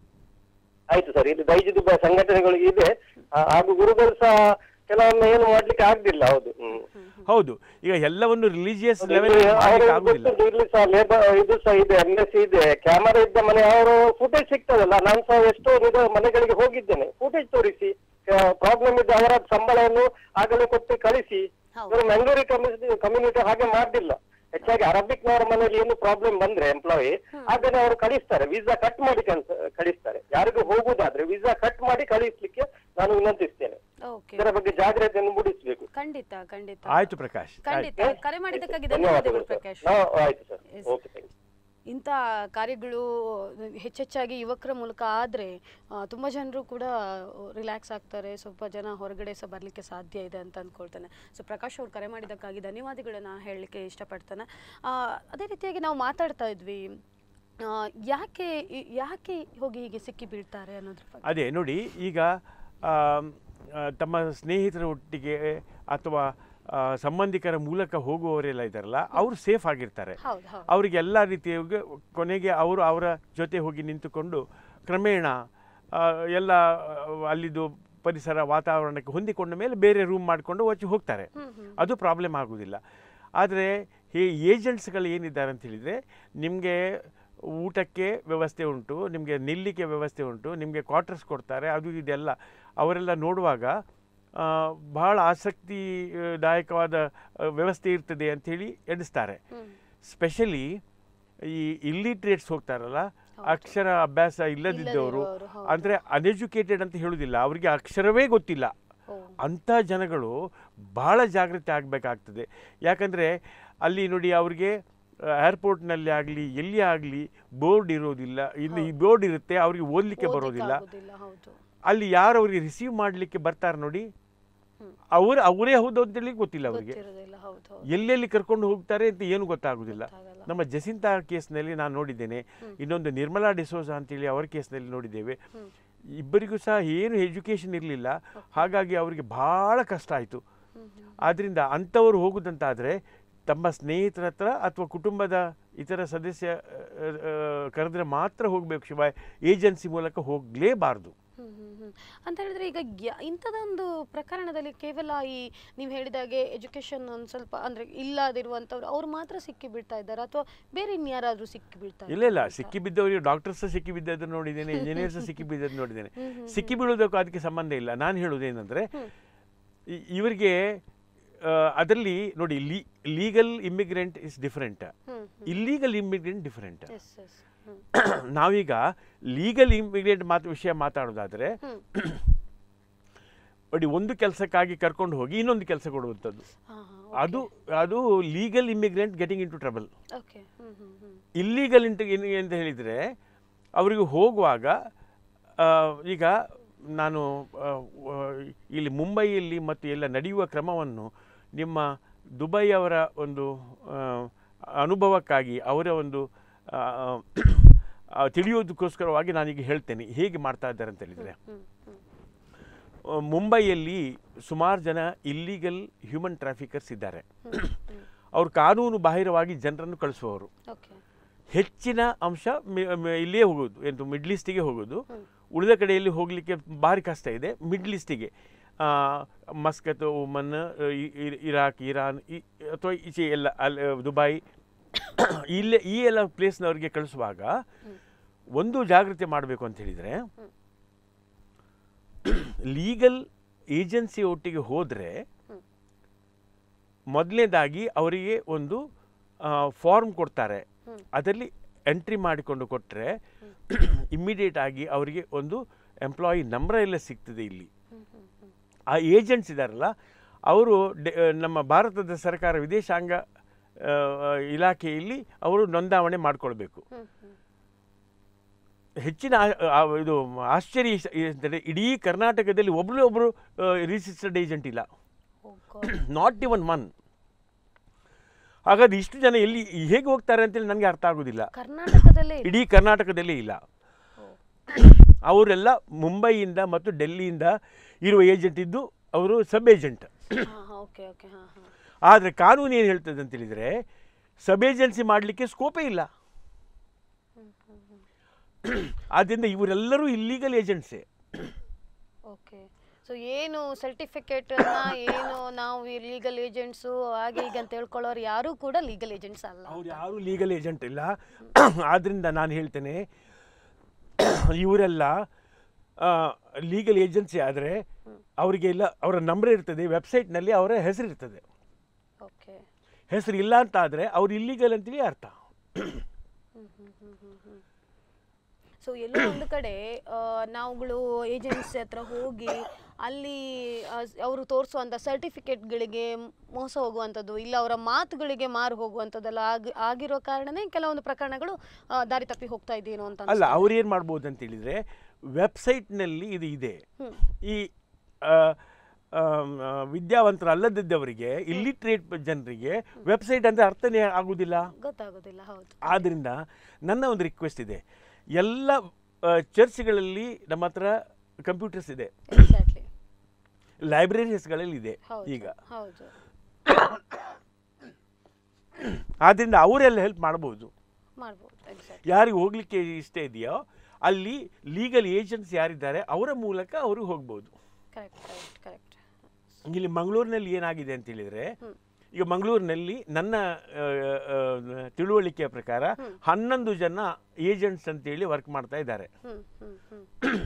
[SPEAKER 3] ಆಯ್ತು ಸರ್ ಇದು ದೈಜಿ ದುಬ್ಬ ಸಂಘಟನೆಗಳು ಇದೆ ಆ, ಹಾಗೂ ಗುರುಗಳು ಸಹ ಕೆಲವೊಮ್ಮೆ ಏನು ಮಾಡ್ಲಿಕ್ಕೆ ಆಗ್ಲಿಲ್ಲ ಹೌದು ಹ್ಮ್
[SPEAKER 2] ಹೌದು ಈಗ ಎಲ್ಲವನ್ನು ರಿಲಿಜಿಯಸ್
[SPEAKER 3] ಇಲ್ಲಿ
[SPEAKER 2] ಲೆವೆಲ್
[SPEAKER 3] ಅವರಿಗೆ
[SPEAKER 2] ಮಾಡಲಿಕ್ಕೆ ಆಗುದಿಲ್ಲ
[SPEAKER 3] ಗೊತ್ತುಂಟು, ಇಲ್ಲಿ ಸಹ ಲೇಬರ್ ಇದು ಸಹ ಇದೆ ಎನ್ ಎಸ್ ಇದೆ ಕ್ಯಾಮರಾ ಇದ್ದ ಮನೆ ಅವರು ಫುಟೇಜ್ ಸಿಗ್ತದಲ್ಲ ನಾನು ಸಹ ಎಷ್ಟೋ ಇದು ಮನೆಗಳಿಗೆ ಹೋಗಿದ್ದೇನೆ ಫುಟೇಜ್ ತೋರಿಸಿ ಪ್ರಾಬ್ಲಮ್ ಇದ್ದ ಅವರ ಸಂಬಳವನ್ನು ಆಗಲೇ ಕೊಟ್ಟು ಕಳಿಸಿ
[SPEAKER 1] ಹೌದು.
[SPEAKER 3] ಇವರು ಮ್ಯಾಂಗ್ಳೂರಿ ಕಮ್ಯುನಿಟಿ ಹಾಗೆ ಮಾಡ್ಲಿಲ್ಲ ಹೆಚ್ಚಾಗಿ ಅರಬಿಕ್ನವರ ಮನೆಯಲ್ಲಿ ಏನು ಪ್ರಾಬ್ಲಮ್ ಬಂದ್ರೆ ಎಂಪ್ಲಾಯಿ ಆಗಲೇ ಅವರು ಕಳಿಸ್ತಾರೆ ವೀಸಾ ಕಟ್ ಮಾಡಿ ಕಳ್ಸ- ಕಳಿಸ್ತಾರೆ ಯಾರಿಗೂ ಹೋಗುದಾದ್ರೆ ವೀಸಾ ಕಟ್ ಮಾಡಿ ಕಳಿಸ್ಲಿಕ್ಕೆ ನಾನು ವಿನಂತಿಸ್ತೇನೆ
[SPEAKER 1] ಓಕೆ
[SPEAKER 3] ಇದರ ಬಗ್ಗೆ ಜಾಗ್ರತೆಯನ್ನು ಮೂಡಿಸಬೇಕು
[SPEAKER 1] ಖಂಡಿತ ಖಂಡಿತ
[SPEAKER 2] ಆಯ್ತು ಪ್ರಕಾಶ್
[SPEAKER 1] ಖಂಡಿತ
[SPEAKER 2] ಆಯ್ತು.
[SPEAKER 1] ಕರೆ ಮಾಡಿದ್ದಕ್ಕಾಗಿ ಧನ್ಯವಾದಗಳು ಪ್ರಕಾಶ್
[SPEAKER 3] ಹಾ, ಆಯ್ತು ಸರ್ ಓಕೆ ಥ್ಯಾಂಕ್ ಯು
[SPEAKER 1] ಇಂಥ ಕಾರ್ಯಗಳು ಹೆಚ್ಚೆಚ್ಚಾಗಿ ಯುವಕರ ಮೂಲಕ ಆದರೆ ತುಂಬ ಜನರು ಕೂಡ ರಿಲ್ಯಾಕ್ಸ್ ಆಗ್ತಾರೆ ಸ್ವಲ್ಪ ಜನ ಹೊರಗಡೆ ಸಹ ಬರಲಿಕ್ಕೆ ಸಾಧ್ಯ ಇದೆ ಅಂತ ಅಂದ್ಕೊಳ್ತೇನೆ ಸೊ ಪ್ರಕಾಶ್ ಅವ್ರು ಕರೆ ಮಾಡಿದ್ದಕ್ಕಾಗಿ ಧನ್ಯವಾದಗಳನ್ನ ಹೇಳಲಿಕ್ಕೆ ಇಷ್ಟಪಡ್ತೇನೆ ಆ, ಅದೇ ರೀತಿಯಾಗಿ ನಾವು ಮಾತಾಡ್ತಾ ಇದ್ವಿ ಆ, ಯಾಕೆ ಈ- ಯಾಕೆ ಹೋಗಿ ಹೀಗೆ ಸಿಕ್ಕಿ ಬೀಳ್ತಾರೆ ಅನ್ನೋದ್ರ ಬಗ್ಗೆ
[SPEAKER 2] ಅದೇ ನೋಡಿ ಈಗ ಆಮ್, ಆ, ತಮ್ಮ ಸ್ನೇಹಿತರ ಒಟ್ಟಿಗೆ ಅಥವಾ ಆ, ಸಂಬಂಧಿಕರ ಮೂಲಕ ಹೋಗುವವರೆಲ್ಲ ಇದ್ದಾರಲ್ಲ ಅವರು ಸೇಫ್ ಆಗಿರ್ತಾರೆ
[SPEAKER 1] ಹೌದು ಹೌದು
[SPEAKER 2] ಅವರಿಗೆ ಎಲ್ಲ ರೀತಿಯ ಕೊನೆಗೆ ಅವರು ಅವರ ಜೊತೆ ಹೋಗಿ ನಿಂತುಕೊಂಡು ಕ್ರಮೇಣ ಆ, ಎಲ್ಲ ಆ, ಅಲ್ಲಿದ್ದು ಪರಿಸರ ವಾತಾವರಣಕ್ಕೆ ಹೊಂದಿಕೊಂಡ ಮೇಲೆ ಬೇರೆ ರೂಮ್ ಮಾಡಿಕೊಂಡು ಒಚ್ಚಿ ಹೋಗ್ತಾರೆ
[SPEAKER 1] ಹ್ಮ್ ಹ್ಮ್
[SPEAKER 2] ಅದು ಪ್ರಾಬ್ಲಮ್ ಆಗೋದಿಲ್ಲ ಆದರೆ ಈ ಏಜೆಂಟ್ಸ್ಗಳು ಏನಿದ್ದಾರೆ ಅಂತ ಹೇಳಿದರೆ ನಿಮಗೆ ಊಟಕ್ಕೆ ವ್ಯವಸ್ಥೆ ಉಂಟು ನಿಮಗೆ ನಿಲ್ಲಿಕ್ಕೆ ವ್ಯವಸ್ಥೆ ಉಂಟು ನಿಮಗೆ ಕ್ವಾರ್ಟರ್ಸ್ ಕೊಡ್ತಾರೆ ಅದು ಇದೆಲ್ಲ ಅವರೆಲ್ಲ ನೋಡುವಾಗ ಆ, ಬಹಳ ಆಸಕ್ತಿದಾಯಕವಾದ ಆ, ವ್ಯವಸ್ಥೆ ಇರ್ತದೆ ಅಂಥೇಳಿ ಎಣಿಸ್ತಾರೆ
[SPEAKER 1] ಹ್ಮ್
[SPEAKER 2] ಸ್ಪೆಷಲಿ ಈ ಇಲ್ಲಿಟ್ರೇಟ್ಸ್ ಹೋಗ್ತಾರಲ್ಲ ಅಕ್ಷರ ಅಭ್ಯಾಸ ಇಲ್ಲದಿದ್ದವರು
[SPEAKER 1] ಇಲ್ಲದಿರುವವರು, ಹೌದು.
[SPEAKER 2] ಅಂದರೆ ಅನ್ಎಜುಕೇಟೆಡ್ ಅಂತ ಹೇಳುವುದಿಲ್ಲ ಅವರಿಗೆ ಅಕ್ಷರವೇ ಗೊತ್ತಿಲ್ಲ
[SPEAKER 1] ಓ
[SPEAKER 2] ಅಂಥ ಜನಗಳು ಬಹಳ ಜಾಗೃತಿ ಆಗಬೇಕಾಗ್ತದೆ ಯಾಕಂದರೆ ಅಲ್ಲಿ ನೋಡಿ ಅವ್ರಿಗೆ ಏರ್ಪೋರ್ಟ್ನಲ್ಲಿ ಆಗಲಿ ಎಲ್ಲಿ ಆಗಲಿ ಬೋರ್ಡ್ ಇರೋದಿಲ್ಲ ಇನ್ನು ಈ ಬೋರ್ಡ್ ಇರುತ್ತೆ ಅವ್ರಿಗೆ ಓದಲಿಕ್ಕೆ ಬರೋದಿಲ್ಲ
[SPEAKER 1] ಆಗೋದಿಲ್ಲ ಹೌದು
[SPEAKER 2] ಅಲ್ಲಿ ಯಾರು ಅವ್ರಿಗೆ ರಿಸೀವ್ ಮಾಡಲಿಕ್ಕೆ ಬರ್ತಾರೆ ನೋಡಿ
[SPEAKER 1] ಹ್ಮ್.
[SPEAKER 2] ಅವರು ಅವರೇ ಹೌದು ಅಂತೇಳಿ ಗೊತ್ತಿಲ್ಲ ಅವರಿಗೆ
[SPEAKER 1] ಗೊತ್ತಿರೋದಿಲ್ಲ ಹೌದು ಹೌದು
[SPEAKER 2] ಎಲ್ಲೆಲ್ಲಿ ಕರ್ಕೊಂಡು ಹೋಗ್ತಾರೆ ಅಂತ ಏನು ಗೊತ್ತಾಗೋದಿಲ್ಲ
[SPEAKER 1] ಗೊತ್ತಾಗಲ್ಲ.
[SPEAKER 2] ನಮ್ಮ ಜಸಿಂತಾ ಕೇಸ್ನಲ್ಲಿ ನಾನು ನೋಡಿದ್ದೇನೆ ಇನ್ನೊಂದು ನಿರ್ಮಲಾ ಡಿಸೋಜಾ ಅಂತೇಳಿ ಅವರ ಕೇಸ್ನಲ್ಲಿ ನೋಡಿದ್ದೇವೆ
[SPEAKER 1] ಹ್ಮ್.
[SPEAKER 2] ಇಬ್ಬರಿಗೂ ಸಹ ಏನು ಎಜುಕೇಷನ್ ಇರಲಿಲ್ಲ ಹಾಗಾಗಿ ಅವರಿಗೆ ಭಾಳ ಕಷ್ಟ ಆಯಿತು
[SPEAKER 1] ಹ್ಮ್ ಹ್ಮ್
[SPEAKER 2] ಆದ್ದರಿಂದ ಅಂಥವ್ರು ಹೋಗುದಂತಾದರೆ ತಮ್ಮ ಸ್ನೇಹಿತರ ಹತ್ರ ಅಥವಾ ಕುಟುಂಬದ ಇತರ ಸದಸ್ಯ ಆ, ಆ, ಕರೆದ್ರೆ ಮಾತ್ರ ಹೋಗಬೇಕು ಶಿವಾಯ್ ಏಜೆನ್ಸಿ ಮೂಲಕ ಹೋಗಲೇಬಾರ್ದು
[SPEAKER 1] ಹ್ಮ್ ಹ್ಮ್ ಹ್ಮ್. ಅಂತ ಹೇಳಿದ್ರೆ ಈಗ ಯ- ಇಂಥದೊಂದು ಪ್ರಕರಣದಲ್ಲಿ ಕೇವಲ ಈ ನೀವು ಹೇಳಿದಾಗೆ ಎಜುಕೇಶನ್ ಒಂದು ಸ್ವಲ್ಪ ಅಂದ್ರೆ ಇಲ್ಲದಿರುವಂಥವ್ರು ಅವ್ರು ಮಾತ್ರ ಸಿಕ್ಕಿ ಬೀಳ್ತಾ ಇದ್ದಾರೆ ಅಥವಾ ಬೇರೆ ಇನ್ಯಾರಾದ್ರೂ ಸಿಕ್ಕಿ ಬೀಳ್ತಾ
[SPEAKER 2] ಇಲ್ಲ ಇಲ್ಲ ಸಿಕ್ಕಿ ಬಿದ್ದವರಿಗೆ ಡಾಕ್ಟರ್ಸ್ ಸಿಕ್ಕಿ ಬಿದ್ದದ್ದು ನೋಡಿದ್ದೇನೆ ಇಂಜಿನಿಯರ್ಸ್ ಸಿಕ್ಕಿ ಬಿದ್ದದ್ದು ನೋಡಿದ್ದೇನೆ ಸಿಕ್ಕಿ ಬೀಳೋದಕ್ಕೂ ಅದಕ್ಕೆ ಸಂಬಂಧ ಇಲ್ಲ ನಾನು ಹೇಳೋದೇನೆಂದರೆ ಇವರಿಗೆ ಅದರಲ್ಲಿ ನೋಡಿ ಲೀ legal immigrant is different
[SPEAKER 1] hmm
[SPEAKER 2] illegal immigrant different
[SPEAKER 1] yes yes hmm
[SPEAKER 2] ನಾವೀಗ ಲೀಗಲ್ ಇಮಿಗ್ರೆಂಟ್ ಮಾತು ವಿಷಯ ಮಾತಾಡೋದಾದರೆ
[SPEAKER 1] ಹ್ಮ್
[SPEAKER 2] ನೋಡಿ ಒಂದು ಕೆಲಸಕ್ಕಾಗಿ ಕರ್ಕೊಂಡು ಹೋಗಿ ಇನ್ನೊಂದು ಕೆಲಸ ಕೊಡುವಂಥದ್ದು
[SPEAKER 1] ಹಾ ಹಾ
[SPEAKER 2] ಅದು ಅದು legal immigrant getting into trouble
[SPEAKER 1] okay hmm hmm hmm
[SPEAKER 2] illegal ಇಂಟ ಅಂತ ಹೇಳಿದರೆ ಅವರಿಗೆ ಹೋಗುವಾಗ ಆ, ಈಗ ನಾನು ಆ, ವ- ಇಲ್ಲಿ ಮುಂಬೈಯಲ್ಲಿ ಮತ್ತು ಎಲ್ಲ ನಡೆಯುವ ಕ್ರಮವನ್ನು ನಿಮ್ಮ ದುಬೈಯವರ ಒಂದು ಆ, ಅನುಭವಕ್ಕಾಗಿ ಅವರ ಒಂದು ಆ, ಆ, ತಿಳಿಯೋದಕ್ಕೋಸ್ಕರವಾಗಿ ನಾನೀಗ ಹೇಳ್ತೇನೆ ಹೇಗೆ ಮಾಡ್ತಾ ಇದ್ದಾರೆ ಅಂತ ಹೇಳಿದರೆ
[SPEAKER 1] ಹ್ಮ್ ಹ್ಮ್
[SPEAKER 2] ಆ, ಮುಂಬೈಯಲ್ಲಿ ಸುಮಾರು ಜನ ಇಲ್ಲೀಗಲ್ ಹ್ಯೂಮನ್ ಟ್ರಾಫಿಕರ್ಸ್ ಇದ್ದಾರೆ ಅವರು ಕಾನೂನು ಬಾಹಿರವಾಗಿ ಜನರನ್ನು ಕಳಿಸುವವರು
[SPEAKER 1] ಓಕೆ
[SPEAKER 2] ಹೆಚ್ಚಿನ ಅಂಶ ಮಿ- ಮ- ಇಲ್ಲೇ ಹೋಗೋದು ಎಂತು ಮಿಡ್ಲ್ ಈಸ್ಟಿಗೆ ಹೋಗೋದು
[SPEAKER 1] ಹ್ಮ್.
[SPEAKER 2] ಉಳಿದ ಕಡೆಯಲ್ಲಿ ಹೋಗಲಿಕ್ಕೆ ಭಾರಿ ಕಷ್ಟ ಇದೆ ಮಿಡ್ಲ್ ಈಸ್ಟಿಗೆ ಆ, ಮಸ್ಕತ್ ಒಮನ್ ಇ- ಇ- ಇರಾಕ್ ಇರಾನ್ ಈ ಅಥವಾ ಈಚೆ ಎಲ್ಲ ಅಲ್ಲಿ ದುಬೈ ಇಲ್ಲೇ ಈ ಎಲ್ಲ ಪ್ಲೇಸ್ನವರಿಗೆ ಕಳಿಸುವಾಗ ಒಂದು ಜಾಗ್ರತೆ ಮಾಡಬೇಕು ಅಂತ ಹೇಳಿದರೆ ಲೀಗಲ್ ಏಜೆನ್ಸಿ ಒಟ್ಟಿಗೆ ಹೋದರೆ
[SPEAKER 1] ಹ್ಮ್.
[SPEAKER 2] ಮೊದಲನೇದಾಗಿ ಅವರಿಗೆ ಒಂದು ಫಾರ್ಮ್ ಕೊಡ್ತಾರೆ
[SPEAKER 1] ಹ್ಮ್.
[SPEAKER 2] ಅದರಲ್ಲಿ ಎಂಟ್ರಿ ಮಾಡಿಕೊಂಡು ಕೊಟ್ಟರೆ ಇಮ್ಮಿಡಿಯೇಟ್ ಆಗಿ ಅವರಿಗೆ ಒಂದು ಎಂಪ್ಲಾಯಿ ನಂಬರ್ ಎಲ್ಲ ಸಿಗ್ತದೆ ಇಲ್ಲಿ
[SPEAKER 1] ಹ್ಮ್ ಹ್ಮ್ ಹ್ಮ್
[SPEAKER 2] ಆ ಏಜೆಂಟ್ಸ್ ಇದ್ದಾರಲ್ಲ ಅವರು ಡೆ- ನಮ್ಮ ಭಾರತದ ಸರ್ಕಾರ ವಿದೇಶಾಂಗ ಆ, ಇಲಾಖೆಯಲ್ಲಿ ಅವರು ನೋಂದಾವಣೆ ಮಾಡಿಕೊಳ್ಬೇಕು
[SPEAKER 1] ಹ್ಮ್ ಹ್ಮ್
[SPEAKER 2] ಹೆಚ್ಚಿನ ಆ- ಆ- ಇದು ಆಶ್ಚರ್ಯ ಇಸ್- ಎಂದರೆ ಇಡೀ ಕರ್ನಾಟಕದಲ್ಲಿ ಒಬ್ಬರು ಒಬ್ಬರು ರಿಜಿಸ್ಟರ್ಡ್ ಏಜೆಂಟ್ ಇಲ್ಲ
[SPEAKER 1] oh God
[SPEAKER 2] not even one ಹಾಗಾದ್ರೆ ಇಷ್ಟು ಜನ ಎಲ್ಲಿ ಹೇಗೆ ಹೋಗ್ತಾರೆ ಅಂತೇಳಿ ನನಗೆ ಅರ್ಥ ಆಗೋದಿಲ್ಲ
[SPEAKER 1] ಕರ್ನಾಟಕದಲ್ಲೇ ಇದೆ
[SPEAKER 2] ಇಡೀ ಕರ್ನಾಟಕದಲ್ಲಿ ಇಲ್ಲ
[SPEAKER 1] ಓ.
[SPEAKER 2] ಅವರೆಲ್ಲ ಮುಂಬೈಯಿಂದ ಮತ್ತು ಡೆಲ್ಲಿಯಿಂದ ಇರುವ ಏಜೆಂಟ್ ಇದ್ದು ಅವರು ಸಬ್ ಏಜೆಂಟ್
[SPEAKER 1] ಹಾ ಹಾ ಓಕೆ ಓಕೆ ಹಾ ಹಾ
[SPEAKER 2] ಆದರೆ ಕಾನೂನು ಏನು ಹೇಳ್ತದೆ ಅಂತ ಹೇಳಿದರೆ ಸಬ್ ಏಜೆನ್ಸಿ ಮಾಡಲಿಕ್ಕೆ ಸ್ಕೋಪೇ ಇಲ್ಲ ಆದ್ದರಿಂದ ಇವರೆಲ್ಲರೂ ಇಲ್ಲೀಗಲ್ ಏಜೆಂಟ್ಸೇ
[SPEAKER 1] ಓಕೆ ಸೊ ಏನು ಸರ್ಟಿಫಿಕೇಟ್ ಏನು ನಾವು ಲೀಗಲ್ ಏಜೆಂಟ್ಸು ಹಾಗೆ ಈಗ ಅಂತ ಹೇಳ್ಕೊಳ್ಳೋರು ಯಾರೂ ಕೂಡ ಲೀಗಲ್ ಏಜೆಂಟ್ಸ್ ಅಲ್ಲ
[SPEAKER 2] ಅವ್ರು ಯಾರೂ ಲೀಗಲ್ ಏಜೆಂಟ್ ಇಲ್ಲ ಆದ್ದರಿಂದ ನಾನು ಹೇಳ್ತೇನೆ ಇವರೆಲ್ಲ ಲೀಗಲ್ ಏಜೆನ್ಸಿ ಆದರೆ ಅವರಿಗೆ ಇಲ್ಲ ಅವರ ನಂಬರ್ ಇರ್ತದೆ ವೆಬ್ಸೈಟ್ನಲ್ಲಿ ಅವರ ಹೆಸರು ಇರ್ತದೆ
[SPEAKER 1] ಓಕೆ
[SPEAKER 2] ಹೆಸರು ಇಲ್ಲ ಅಂತ ಆದರೆ ಅವ್ರು ಇಲ್ಲೀಗಲ್ ಅಂತೇಳಿ ಅರ್ಥ
[SPEAKER 1] ಸೊ ಎಲ್ಲೋ ಒಂದು ಕಡೆ ಆ, ನಾವುಗಳು ಏಜೆನ್ಸಿ ಹತ್ರ ಹೋಗಿ ಅಲ್ಲಿ ಅವರು ತೋರಿಸುವಂಥ ಸರ್ಟಿಫಿಕೇಟ್ಗಳಿಗೆ ಮೋಸ ಹೋಗುವಂಥದ್ದು ಇಲ್ಲ ಅವರ ಮಾತುಗಳಿಗೆ ಮಾರು ಹೋಗುವಂಥದ್ದೆಲ್ಲ ಆಗಿ ಆಗಿರೋ ಕಾರಣನೇ ಕೆಲವೊಂದು ಪ್ರಕರಣಗಳು ಆ, ದಾರಿ ತಪ್ಪಿ ಹೋಗ್ತಾ ಇದೆಯೇನೋ ಅಂತ
[SPEAKER 2] ಅಲ್ಲ ಅವ್ರು ಏನು ಮಾಡ್ಬೋದು ಅಂತ ಹೇಳಿದರೆ ವೆಬ್ಸೈಟ್ನಲ್ಲಿ ಇದು ಇದೆ
[SPEAKER 1] ಹ್ಮ್.
[SPEAKER 2] ಈ ಆ, ಆಮ್, ಆ, ವಿದ್ಯಾವಂತರಲ್ಲದಿದ್ದವರಿಗೆ ಇಲ್ಲಿಟ್ರೇಟ್ ಜನರಿಗೆ ವೆಬ್ಸೈಟ್ ಅಂದರೆ ಅರ್ಥನೇ ಆಗುವುದಿಲ್ಲ
[SPEAKER 1] ಗೊತ್ತಾಗೋದಿಲ್ಲ ಹೌದು
[SPEAKER 2] ಆದ್ದರಿಂದ ನನ್ನ ಒಂದು ರಿಕ್ವೆಸ್ಟ್ ಇದೆ ಎಲ್ಲ ಆ, ಚರ್ಚ್ಗಳಲ್ಲಿ ನಮ್ಮ ಹತ್ರ ಕಂಪ್ಯೂಟರ್ಸ್ ಇದೆ
[SPEAKER 1] ಎಕ್ಸಾಕ್ಟ್ಲಿ
[SPEAKER 2] ಲೈಬ್ರರೀಸ್ಗಳಲ್ಲಿ ಇದೆ
[SPEAKER 1] ಹೌದು
[SPEAKER 2] ಈಗ
[SPEAKER 1] ಹೌದು
[SPEAKER 2] ಆದ್ದರಿಂದ ಅವರೆಲ್ಲ ಹೆಲ್ಪ್ ಮಾಡ್ಬೋದು
[SPEAKER 1] ಮಾಡ್ಬೋದು ಎಕ್ಸಾಕ್ಟ್
[SPEAKER 2] ಯಾರಿಗೆ ಹೋಗ್ಲಿಕ್ಕೆ ಇಷ್ಟ ಇದೆಯೋ ಅಲ್ಲಿ ಲೀಗಲ್ ಏಜೆಂಟ್ಸ್ ಯಾರಿದ್ದಾರೆ ಅವರ ಮೂಲಕ ಅವರು ಹೋಗ್ಬೋದು
[SPEAKER 1] ಕರೆಕ್ಟ್ ಕರೆಕ್ಟ್ ಕರೆಕ್ಟ್
[SPEAKER 2] ಇಲ್ಲಿ ಮಂಗಳೂರಿನಲ್ಲಿ ಏನಾಗಿದೆ ಅಂತ ಹೇಳಿದರೆ
[SPEAKER 1] ಹ್ಮ್.
[SPEAKER 2] ಈಗ ಮಂಗಳೂರಿನಲ್ಲಿ ನನ್ನ ಆ, ಆ, ತಿಳುವಳಿಕೆಯ ಪ್ರಕಾರ ಹನ್ನೊಂದು ಜನ ಏಜೆಂಟ್ಸ್ ಅಂತೇಳಿ ವರ್ಕ್ ಮಾಡ್ತಾ ಇದ್ದಾರೆ
[SPEAKER 1] ಹ್ಮ್ ಹ್ಮ್ ಹ್ಮ್